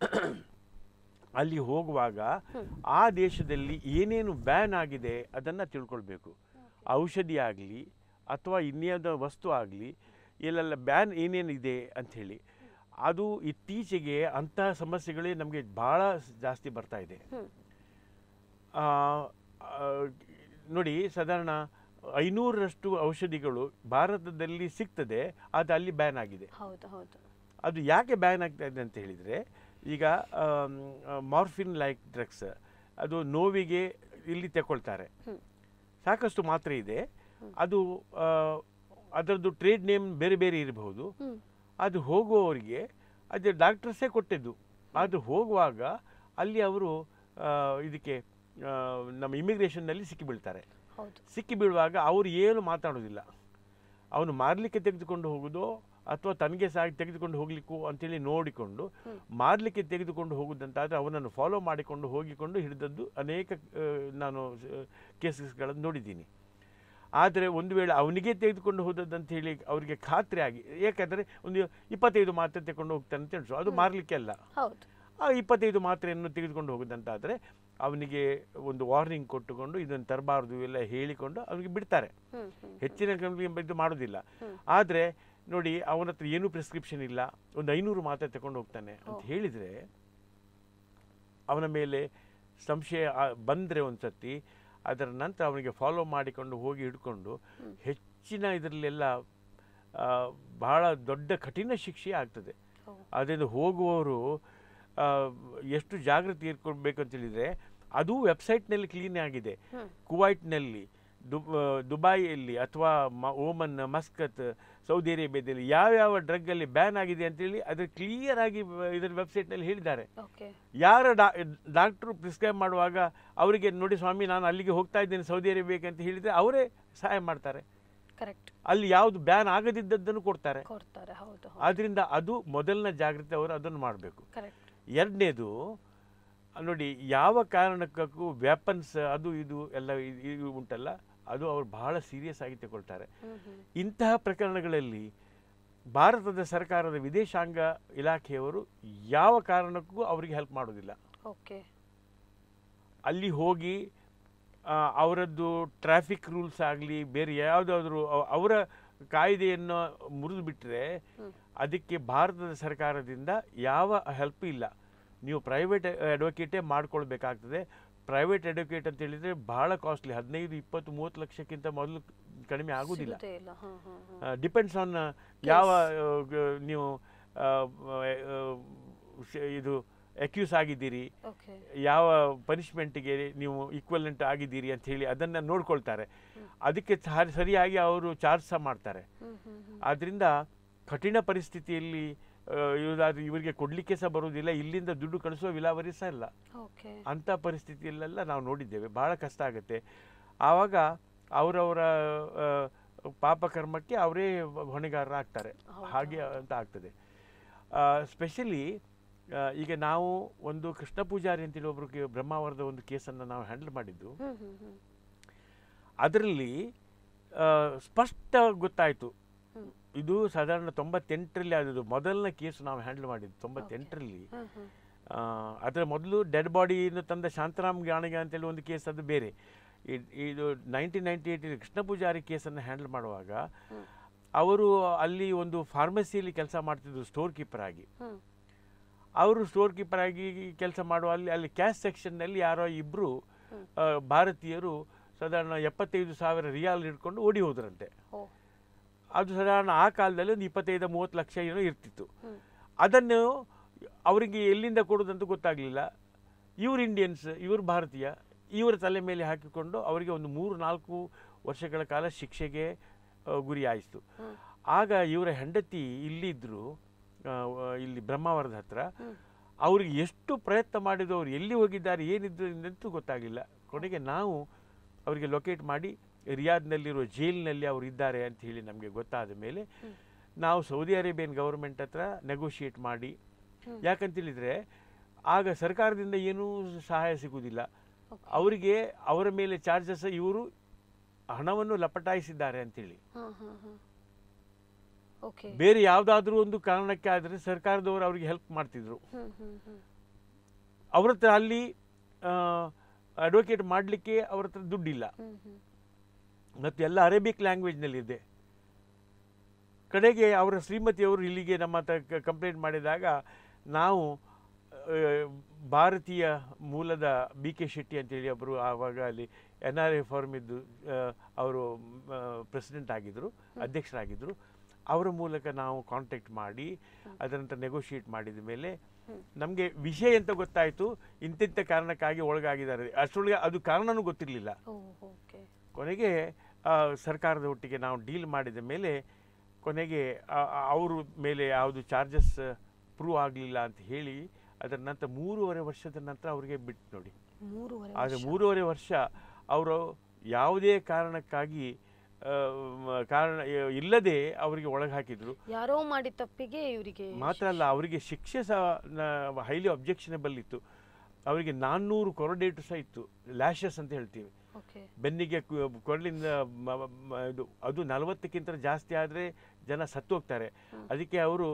[SPEAKER 2] ಅಲ್ಲಿ ಹೋಗುವಾಗ ಆ ದೇಶದಲ್ಲಿ ಏನೇನು ಬ್ಯಾನ್ ಆಗಿದೆ ಅದನ್ನು ತಿಳ್ಕೊಳ್ಬೇಕು ಔಷಧಿ ಆಗಲಿ ಅಥವಾ ಇನ್ಯಾವುದೋ ವಸ್ತು ಆಗಲಿ ಇಲ್ಲೆಲ್ಲ ಬ್ಯಾನ್ ಏನೇನಿದೆ ಅಂಥೇಳಿ ಅದು ಇತ್ತೀಚೆಗೆ ಅಂತಹ ಸಮಸ್ಯೆಗಳೇ ನಮಗೆ ಭಾಳ ಜಾಸ್ತಿ ಬರ್ತಾ ಇದೆ
[SPEAKER 1] ಹ್ಮ್.
[SPEAKER 2] ಆ, ಆ, ನೋಡಿ ಸಾಧಾರಣ ಐನೂರರಷ್ಟು ಔಷಧಿಗಳು ಭಾರತದಲ್ಲಿ ಸಿಗ್ತದೆ ಅದು ಅಲ್ಲಿ ಬ್ಯಾನ್ ಆಗಿದೆ
[SPEAKER 1] ಹೌದು ಹೌದು
[SPEAKER 2] ಅದು ಯಾಕೆ ಬ್ಯಾನ್ ಆಗ್ತಾ ಇದೆ ಅಂತ ಹೇಳಿದರೆ ಈಗ ಮಾರ್ಫಿನ್ ಲೈಕ್ ಡ್ರಗ್ಸ್ ಅದು ನೋವಿಗೆ ಇಲ್ಲಿ ತಗೊಳ್ತಾರೆ
[SPEAKER 1] ಹ್ಮ್.
[SPEAKER 2] ಸಾಕಷ್ಟು ಮಾತ್ರೆ ಇದೆ ಅದು ಆ, ಅದರದ್ದು ಟ್ರೇಡ್ ನೇಮ್ ಬೇರೆ ಬೇರೆ ಇರಬಹುದು
[SPEAKER 1] ಹ್ಮ್.
[SPEAKER 2] ಅದು ಹೋಗುವವರಿಗೆ ಅದು ಡಾಕ್ಟರ್ಸೇ ಕೊಟ್ಟಿದ್ದು ಅದು ಹೋಗುವಾಗ ಅಲ್ಲಿ ಅವರು ಆ, ಇದಕ್ಕೆ ಆ, ನಮ್ಮ ಇಮಿಗ್ರೇಷನ್ನಲ್ಲಿ ಸಿಕ್ಕಿಬೀಳ್ತಾರೆ
[SPEAKER 1] ಹೌದು
[SPEAKER 2] ಸಿಕ್ಕಿ ಬೀಳುವಾಗ ಅವರು ಏನು ಮಾತಾಡೋದಿಲ್ಲ ಅವನು ಮಾರಲಿಕ್ಕೆ ತೆಗೆದುಕೊಂಡು ಹೋಗೋದು ಅಥವಾ ತನಗೆ ಸಹ ತೆಗೆದುಕೊಂಡು ಹೋಗ್ಲಿಕ್ಕೂ ಅಂತೇಳಿ ನೋಡಿಕೊಂಡು ಮಾರಲಿಕ್ಕೆ ತೆಗೆದುಕೊಂಡು ಹೋಗುದಂತಾದರೆ ಅವನನ್ನು ಫಾಲೋ ಮಾಡಿಕೊಂಡು ಹೋಗಿಕೊಂಡು ಹಿಡಿದದ್ದು ಅನೇಕ ಆ, ನಾನು ಕೇಸಸ್ಗಳನ್ನು ನೋಡಿದ್ದೀನಿ ಆದರೆ ಒಂದು ವೇಳೆ ಅವನಿಗೆ ತೆಗೆದುಕೊಂಡು ಹೋದದ್ದಂತ ಹೇಳಿ ಅವರಿಗೆ ಖಾತ್ರಿ ಆಗಿ ಯಾಕಂದರೆ ಒಂದು ಇಪ್ಪತ್ತೈದು ಮಾತ್ರೆ ತಗೊಂಡು ಹೋಗ್ತಾನೆ ಅಂತ ಹೇಳಿಸು ಅದು ಮಾರಲಿಕ್ಕೆ ಅಲ್ಲ
[SPEAKER 1] ಹೌದು
[SPEAKER 2] ಆ ಇಪ್ಪತ್ತೈದು ಮಾತ್ರೆಯನ್ನು ತೆಗೆದುಕೊಂಡು ಹೋಗುದಂತಾದರೆ ಅವನಿಗೆ ಒಂದು ವಾರ್ನಿಂಗ್ ಕೊಟ್ಟುಕೊಂಡು ಇದನ್ನು ತರಬಾರ್ದು ಎಲ್ಲ ಹೇಳಿಕೊಂಡು ಅವನಿಗೆ ಬಿಡ್ತಾರೆ
[SPEAKER 1] ಹ್ಮ್ ಹ್ಮ್
[SPEAKER 2] ಹೆಚ್ಚಿನ ಕಂಪ್ನಿ ಇದು ಮಾಡೋದಿಲ್ಲ ಆದರೆ ನೋಡಿ ಅವನ ಹತ್ರ ಏನೂ ಪ್ರಿಸ್ಕ್ರಿಪ್ಷನ್ ಇಲ್ಲ ಒಂದು ಐನೂರು ಮಾತ್ರೆ ತಗೊಂಡು ಹೋಗ್ತಾನೆ ಅಂತ ಹೇಳಿದರೆ ಅವನ ಮೇಲೆ ಸಂಶಯ ಬಂದರೆ ಒಂದು ಸತಿ ಅದರ ನಂತರ ಅವನಿಗೆ ಫಾಲೋ ಮಾಡಿಕೊಂಡು ಹೋಗಿ ಹಿಡ್ಕೊಂಡು ಹೆಚ್ಚಿನ ಇದರಲ್ಲೆಲ್ಲ ಆ, ಬಹಳ ದೊಡ್ಡ ಕಠಿಣ ಶಿಕ್ಷೆ ಆಗ್ತದೆ
[SPEAKER 1] ಹೌದು.
[SPEAKER 2] ಅದರಿಂದ ಹೋಗುವವರು ಆ, ಎಷ್ಟು ಜಾಗೃತಿ ಇರ್ಕೊಳ್ಬೇಕು ಅಂತ ಹೇಳಿದರೆ ಅದು ವೆಬ್ಸೈಟ್ನಲ್ಲಿ ಕ್ಲೀನ್ ಆಗಿದೆ
[SPEAKER 1] ಹ್ಮ್.
[SPEAKER 2] ಕುವೈಟ್ನಲ್ಲಿ ದು ದುಬೈಯಲ್ಲಿ ಅಥವಾ ಮ ಓಮನ್ ಮಸ್ಕತ್ ಸೌದಿ ಅರೇಬಿಯಾದಲ್ಲಿ ಯಾವ್ಯಾವ ಡ್ರಗ್ಗಲ್ಲಿ ಬ್ಯಾನ್ ಆಗಿದೆ ಅಂತೇಳಿ ಅದ್ರ ಕ್ಲಿಯರ್ ಆಗಿ ವ- ಇದರ ವೆಬ್ಸೈಟ್ನಲ್ಲಿ ಹೇಳಿದ್ದಾರೆ
[SPEAKER 1] ಓಕೆ
[SPEAKER 2] ಯಾರ ಡಾ ಡಾಕ್ಟ್ರು ಪ್ರಿಸ್ಕ್ರೈಬ್ ಮಾಡುವಾಗ ಅವರಿಗೆ ನೋಡಿ ಸ್ವಾಮಿ ನಾನು ಅಲ್ಲಿಗೆ ಹೋಗ್ತಾ ಇದ್ದೇನೆ ಸೌದಿ ಅರೇಬಿಯಾಕ್ಕೆ ಅಂತ ಹೇಳಿದರೆ ಅವರೇ ಸಹಾಯ ಮಾಡ್ತಾರೆ
[SPEAKER 1] ಕರೆಕ್ಟ್
[SPEAKER 2] ಅಲ್ಲಿ ಯಾವುದು ಬ್ಯಾನ್ ಆಗದಿದ್ದದ್ದನ್ನು ಕೊಡ್ತಾರೆ
[SPEAKER 1] ಕೊಡ್ತಾರೆ ಹೌದು ಹೌದು
[SPEAKER 2] ಆದ್ದರಿಂದ ಅದು ಮೊದಲನೇ ಜಾಗ್ರತೆ ಅವರು ಅದನ್ನು ಮಾಡಬೇಕು
[SPEAKER 1] ಕರೆಕ್ಟ್
[SPEAKER 2] ಎರಡನೇದು ನೋಡಿ ಯಾವ ಕಾರಣಕ್ಕೂ ವೆಪನ್ಸ್ ಅದು ಇದು ಎಲ್ಲ ಇ- ಇದು ಉಂಟಲ್ಲ ಅದು ಅವರು ಬಹಳ ಸೀರಿಯಸ್ ಆಗಿ ತಗೊಳ್ತಾರೆ
[SPEAKER 1] ಹ್ಮ್ ಹ್ಮ್
[SPEAKER 2] ಇಂತಹ ಪ್ರಕರಣಗಳಲ್ಲಿ ಭಾರತದ ಸರ್ಕಾರದ ವಿದೇಶಾಂಗ ಇಲಾಖೆಯವರು ಯಾವ ಕಾರಣಕ್ಕೂ ಅವರಿಗೆ ಹೆಲ್ಪ್ ಮಾಡೋದಿಲ್ಲ
[SPEAKER 1] ಓಕೆ
[SPEAKER 2] ಅಲ್ಲಿ ಹೋಗಿ ಆ, ಅವರದ್ದು ಟ್ರಾಫಿಕ್ ರೂಲ್ಸ್ ಆಗಲಿ ಬೇರೆ ಯಾವುದಾದ್ರೂ ಅವ- ಅವರ ಕಾಯ್ದೆಯನ್ನು ಮುರಿದು ಬಿಟ್ಟರೆ ಅದಕ್ಕೆ ಭಾರತದ ಸರ್ಕಾರದಿಂದ ಯಾವ ಹೆಲ್ಪ್ ಇಲ್ಲ ನೀವು ಪ್ರೈವೇಟ್ ಅಡ್ವೊಕೇಟೇ ಮಾಡ್ಕೊಳ್ಬೇಕಾಗ್ತದೆ ಪ್ರೈವೇಟ್ ಅಡ್ವೊಕೇಟ್ ಅಂತ ಹೇಳಿದರೆ ಬಹಳ ಕಾಸ್ಟ್ಲಿ ಹದಿನೈದು ಇಪ್ಪತ್ತು ಮೂವತ್ತು ಲಕ್ಷಕ್ಕಿಂತ ಮೊದಲು ಕಡಿಮೆ ಆಗೋದಿಲ್ಲ
[SPEAKER 1] ಸಿಗುತ್ತೇ ಇಲ್ಲ ಹಾ ಹಾ ಹಾ
[SPEAKER 2] ಡಿಪೆಂಡ್ಸ್ ಆನ್ ಯಾವ ಆ, ಗ- ನೀವು ಆ, ಆ, ಶ- ಇದು ಅಕ್ಯೂಸ್ ಆಗಿದ್ದೀರಿ
[SPEAKER 1] ಓಕೆ
[SPEAKER 2] ಯಾವ ಪನಿಷ್ಮೆಂಟಿಗೆ ನೀವು ಈಕ್ವಲೆಂಟ್ ಆಗಿದ್ದೀರಿ ಅಂತ ಹೇಳಿ ಅದನ್ನು ನೋಡ್ಕೊಳ್ತಾರೆ ಅದಕ್ಕೆ ಸ- ಸರಿಯಾಗಿ ಅವರು ಚಾರ್ಜ್ ಸಹ ಮಾಡ್ತಾರೆ
[SPEAKER 1] ಹ್ಮ್ ಹ್ಮ್ ಹ್ಮ್
[SPEAKER 2] ಆದ್ದರಿಂದ ಕಠಿಣ ಪರಿಸ್ಥಿತಿಯಲ್ಲಿ ಆ, ಇವ್ರದಾದ್ರು ಇವರಿಗೆ ಕೊಡಲಿಕ್ಕೆ ಸಹ ಬರುವುದಿಲ್ಲ ಇಲ್ಲಿಂದ ದುಡ್ಡು ಕಳಿಸುವ ವಿಲಾವರಿ ಸಹ ಇಲ್ಲ
[SPEAKER 1] ಓಕೆ
[SPEAKER 2] ಅಂಥ ಪರಿಸ್ಥಿತಿಯಲ್ಲೆಲ್ಲ ನಾವು ನೋಡಿದ್ದೇವೆ ಭಾಳ ಕಷ್ಟ ಆಗುತ್ತೆ ಆವಾಗ ಅವರವರ ಆ, ಪಾಪಕರ್ಮಕ್ಕೆ ಅವರೇ ಹೊಣೆಗಾರರಾಗ್ತಾರೆ ಹಾಗೆ ಅಂತ ಆಗ್ತದೆ ಸ್ಪೆಷಲಿ ಈಗ ನಾವು ಒಂದು ಕೃಷ್ಣ ಪೂಜಾರಿ ಅಂತೇಳಿ ಒಬ್ಬರು ಕೆ- ಬ್ರಹ್ಮಾವರದ ಒಂದು ಕೇಸನ್ನು ನಾವು ಹ್ಯಾಂಡಲ್ ಮಾಡಿದ್ದು
[SPEAKER 1] ಹ್ಮ್ ಹ್ಮ್ ಹ್ಮ್
[SPEAKER 2] ಅದರಲ್ಲಿ ಆ, ಸ್ಪಷ್ಟ ಗೊತ್ತಾಯಿತು
[SPEAKER 1] ಹ್ಮ್.
[SPEAKER 2] ಇದು ಸಾಧಾರಣ ತೊಂಬತ್ತೆಂಟರಲ್ಲಿ ಆದದ್ದು ಮೊದಲನೇ ಕೇಸು ನಾವು ಹ್ಯಾಂಡಲ್ ಮಾಡಿದ್ದು ತೊಂಬತ್ತೆಂಟರಲ್ಲಿ
[SPEAKER 1] ಹ್ಮ್ ಹ್ಮ್
[SPEAKER 2] ಆ, ಅದರ ಮೊದಲು ಡೆಡ್ ಬಾಡಿಯನ್ನು ತಂದ ಶಾಂತರಾಮ್ ಗಾಣಿಗ ಅಂತೇಳಿ ಒಂದು ಕೇಸ್ ಅದು ಬೇರೆ ಇದ್- ಇದು ನೈನ್ಟೀನ್ ನೈಂಟಿ ಏಯ್ಟಲ್ಲಿ ಕೃಷ್ಣ ಪೂಜಾರಿ ಕೇಸನ್ನು ಹ್ಯಾಂಡಲ್ ಮಾಡುವಾಗ ಅವರು ಅಲ್ಲಿ ಒಂದು ಫಾರ್ಮಸಿಯಲ್ಲಿ ಕೆಲಸ ಮಾಡ್ತಿದ್ರು ಸ್ಟೋರ್ ಕೀಪರ್ ಆಗಿ
[SPEAKER 1] ಹ್ಮ್
[SPEAKER 2] ಅವರು ಸ್ಟೋರ್ ಕೀಪರ್ ಆಗಿ ಕೆಲಸ ಮಾಡುವ ಅಲ್ಲಿ ಅಲ್ಲಿ ಕ್ಯಾಶ್ ಸೆಕ್ಷನ್ನಲ್ಲಿ ಯಾರೋ ಇಬ್ಬರು ಭಾರತೀಯರು ಸಾಧಾರಣ ಎಪ್ಪತ್ತೈದು ಸಾವಿರ ರಿಯಾಲ್ ಹಿಡ್ಕೊಂಡು ಓಡಿ ಹೋದ್ರಂತೆ
[SPEAKER 1] ಓ
[SPEAKER 2] ಅದು ಸಾಧಾರಣ ಆ ಕಾಲದಲ್ಲಿ ಒಂದು ಇಪ್ಪತ್ತೈದು ಮೂವತ್ತು ಲಕ್ಷ ಏನೋ ಇರ್ತಿತ್ತು
[SPEAKER 1] ಹ್ಮ್.
[SPEAKER 2] ಅದನ್ನು ಅವರಿಗೆ ಎಲ್ಲಿಂದ ಕೊಡೋದಂತ ಗೊತ್ತಾಗಲಿಲ್ಲ ಇವ್ರು ಇಂಡಿಯನ್ಸ್ ಇವರು ಭಾರತೀಯ ಇವರ ತಲೆ ಮೇಲೆ ಹಾಕಿಕೊಂಡು ಅವರಿಗೆ ಒಂದು ಮೂರು ನಾಲ್ಕು ವರ್ಷಗಳ ಕಾಲ ಶಿಕ್ಷೆಗೆ ಆ, ಗುರಿ ಆಯಿತು
[SPEAKER 1] ಹ್ಮ್.
[SPEAKER 2] ಆಗ ಇವರ ಹೆಂಡತಿ ಇಲ್ಲಿದ್ದರು ಇಲ್ಲಿ ಬ್ರಹ್ಮಾವರದ ಹತ್ರ
[SPEAKER 1] ಹ್ಮ್.
[SPEAKER 2] ಅವ್ರಿಗೆ ಎಷ್ಟು ಪ್ರಯತ್ನ ಮಾಡಿದ್ರು ಅವ್ರು ಎಲ್ಲಿ ಹೋಗಿದ್ದಾರೆ ಏನಿದ್ರು ಎಂತೂ ಗೊತ್ತಾಗಲಿಲ್ಲ ಕೊನೆಗೆ ನಾವು ಅವರಿಗೆ ಲೊಕೇಟ್ ಮಾಡಿ ರಿಯಾದ್ನಲ್ಲಿರುವ ಜೈಲಿನಲ್ಲಿ ಅವರು ಇದ್ದಾರೆ ಅಂತ ಹೇಳಿ ನಮಗೆ ಗೊತ್ತಾದ ಮೇಲೆ ನಾವು ಸೌದಿ ಅರೇಬಿಯನ್ ಗೌರ್ಮೆಂಟ್ ಹತ್ರ ನೆಗೋಷಿಯೇಟ್ ಮಾಡಿ
[SPEAKER 1] ಹ್ಮ್.
[SPEAKER 2] ಯಾಕಂತೇಳಿದರೆ ಆಗ ಸರ್ಕಾರದಿಂದ ಏನೂ ಸಹಾಯ ಸಿಗುವುದಿಲ್ಲ
[SPEAKER 1] Okay.
[SPEAKER 2] ಅವರಿಗೆ ಅವರ ಮೇಲೆ ಚಾರ್ಜಸ್ ಇವರು ಹಣವನ್ನು ಲಪಟಾಯಿಸಿದ್ದಾರೆ ಅಂತೇಳಿ
[SPEAKER 1] ಹಾಂ ಹಾಂ ಹಾಂ ಓಕೆ
[SPEAKER 2] ಬೇರೆ ಯಾವುದಾದ್ರೂ ಒಂದು ಕಾರಣಕ್ಕೆ ಆದರೆ ಸರ್ಕಾರದವರು ಅವರಿಗೆ ಹೆಲ್ಪ್ ಮಾಡ್ತಿದ್ರು
[SPEAKER 1] ಹ್ಮ್ ಹ್ಮ್ ಹ್ಮ್
[SPEAKER 2] ಅವ್ರ ಹತ್ರ ಅಲ್ಲಿ ಅಡ್ವೊಕೇಟ್ ಮಾಡಲಿಕ್ಕೆ ಅವ್ರ ಹತ್ರ ದುಡ್ಡಿಲ್ಲ
[SPEAKER 1] ಹ್ಮ್ ಹ್ಮ್
[SPEAKER 2] ಮತ್ತು ಎಲ್ಲ ಅರೇಬಿಕ್ ಲ್ಯಾಂಗ್ವೇಜ್ನಲ್ಲಿದೆ ಕಡೆಗೆ ಅವರ ಶ್ರೀಮತಿಯವರು ಇಲ್ಲಿಗೆ ನಮ್ಮ ಹತ್ರ ಕಂಪ್ಲೇಂಟ್ ಮಾಡಿದಾಗ ನಾವು ಆ, ಭಾರತೀಯ ಮೂಲದ ಬಿ ಕೆ ಶೆಟ್ಟಿ ಅಂತೇಳಿ ಒಬ್ಬರು ಆವಾಗ ಅಲ್ಲಿ ಎನ್ ಆರ್ ಎ ಫಾರ್ಮಿದ್ದು ಅವರು ಪ್ರೆಸಿಡೆಂಟ್ ಆಗಿದ್ದರು ಅಧ್ಯಕ್ಷರಾಗಿದ್ದರು ಅವರ ಮೂಲಕ ನಾವು ಕಾಂಟ್ಯಾಕ್ಟ್ ಮಾಡಿ ಅದರ ನಂತರ ನೆಗೋಷಿಯೇಟ್ ಮಾಡಿದ ಮೇಲೆ ನಮಗೆ ವಿಷಯ ಎಂತ ಗೊತ್ತಾಯಿತು ಇಂತಿಂಥ ಕಾರಣಕ್ಕಾಗಿ ಒಳಗಾಗಿದ್ದಾರೆ ಅಷ್ಟರೊಳಗೆ ಅದು ಕಾರಣನೂ ಗೊತ್ತಿರಲಿಲ್ಲ
[SPEAKER 1] ಓ ಓಕೆ
[SPEAKER 2] ಕೊನೆಗೆ ಆ, ಸರ್ಕಾರದ ಒಟ್ಟಿಗೆ ನಾವು ಡೀಲ್ ಮಾಡಿದ ಮೇಲೆ ಕೊನೆಗೆ ಅವ್ರ ಮೇಲೆ ಯಾವುದು ಚಾರ್ಜಸ್ ಪ್ರೂವ್ ಆಗಲಿಲ್ಲ ಅಂತ ಹೇಳಿ ಅದರ ನಂತರ ಮೂರುವರೆ ವರ್ಷದ ನಂತರ ಅವರಿಗೆ ಬಿಟ್ಟು ನೋಡಿ
[SPEAKER 1] ಮೂರುವರೆ
[SPEAKER 2] ಆದರೆ
[SPEAKER 1] ವರ್ಷ.
[SPEAKER 2] ಮೂರುವರೆ ವರ್ಷ ಅವರು ಯಾವುದೇ ಕಾರಣಕ್ಕಾಗಿ ಆ, ಮ- ಕಾರಣ ಇಲ್ಲದೆ ಅವರಿಗೆ ಒಳಗೆ ಹಾಕಿದ್ರು
[SPEAKER 1] ಯಾರೋ ಮಾಡಿದ ತಪ್ಪಿಗೆ ಇವರಿಗೆ
[SPEAKER 2] ಮಾತ್ರ ಅಲ್ಲ ಅವರಿಗೆ ಶಿಕ್ಷೆ ಸಹ ಹೈಲಿ ಅಬ್ಜೆಕ್ಷನಬಲ್ ಇತ್ತು ಅವರಿಗೆ ನಾನ್ನೂರು ಕೊರಡೇಟು ಸಹ ಇತ್ತು ಲ್ಯಾಶಸ್ ಅಂತ ಹೇಳ್ತೀವಿ
[SPEAKER 1] ಓಕೆ
[SPEAKER 2] ಬೆನ್ನಿಗೆ ಕು- ಕೊರಳಿಂದ ಮ- ಮ- ಇದು ಅದು ನಲವತ್ತಕ್ಕಿಂತ ಜಾಸ್ತಿ ಆದರೆ ಜನ ಸತ್ತು ಹೋಗ್ತಾರೆ ಅದಕ್ಕೆ ಅವರು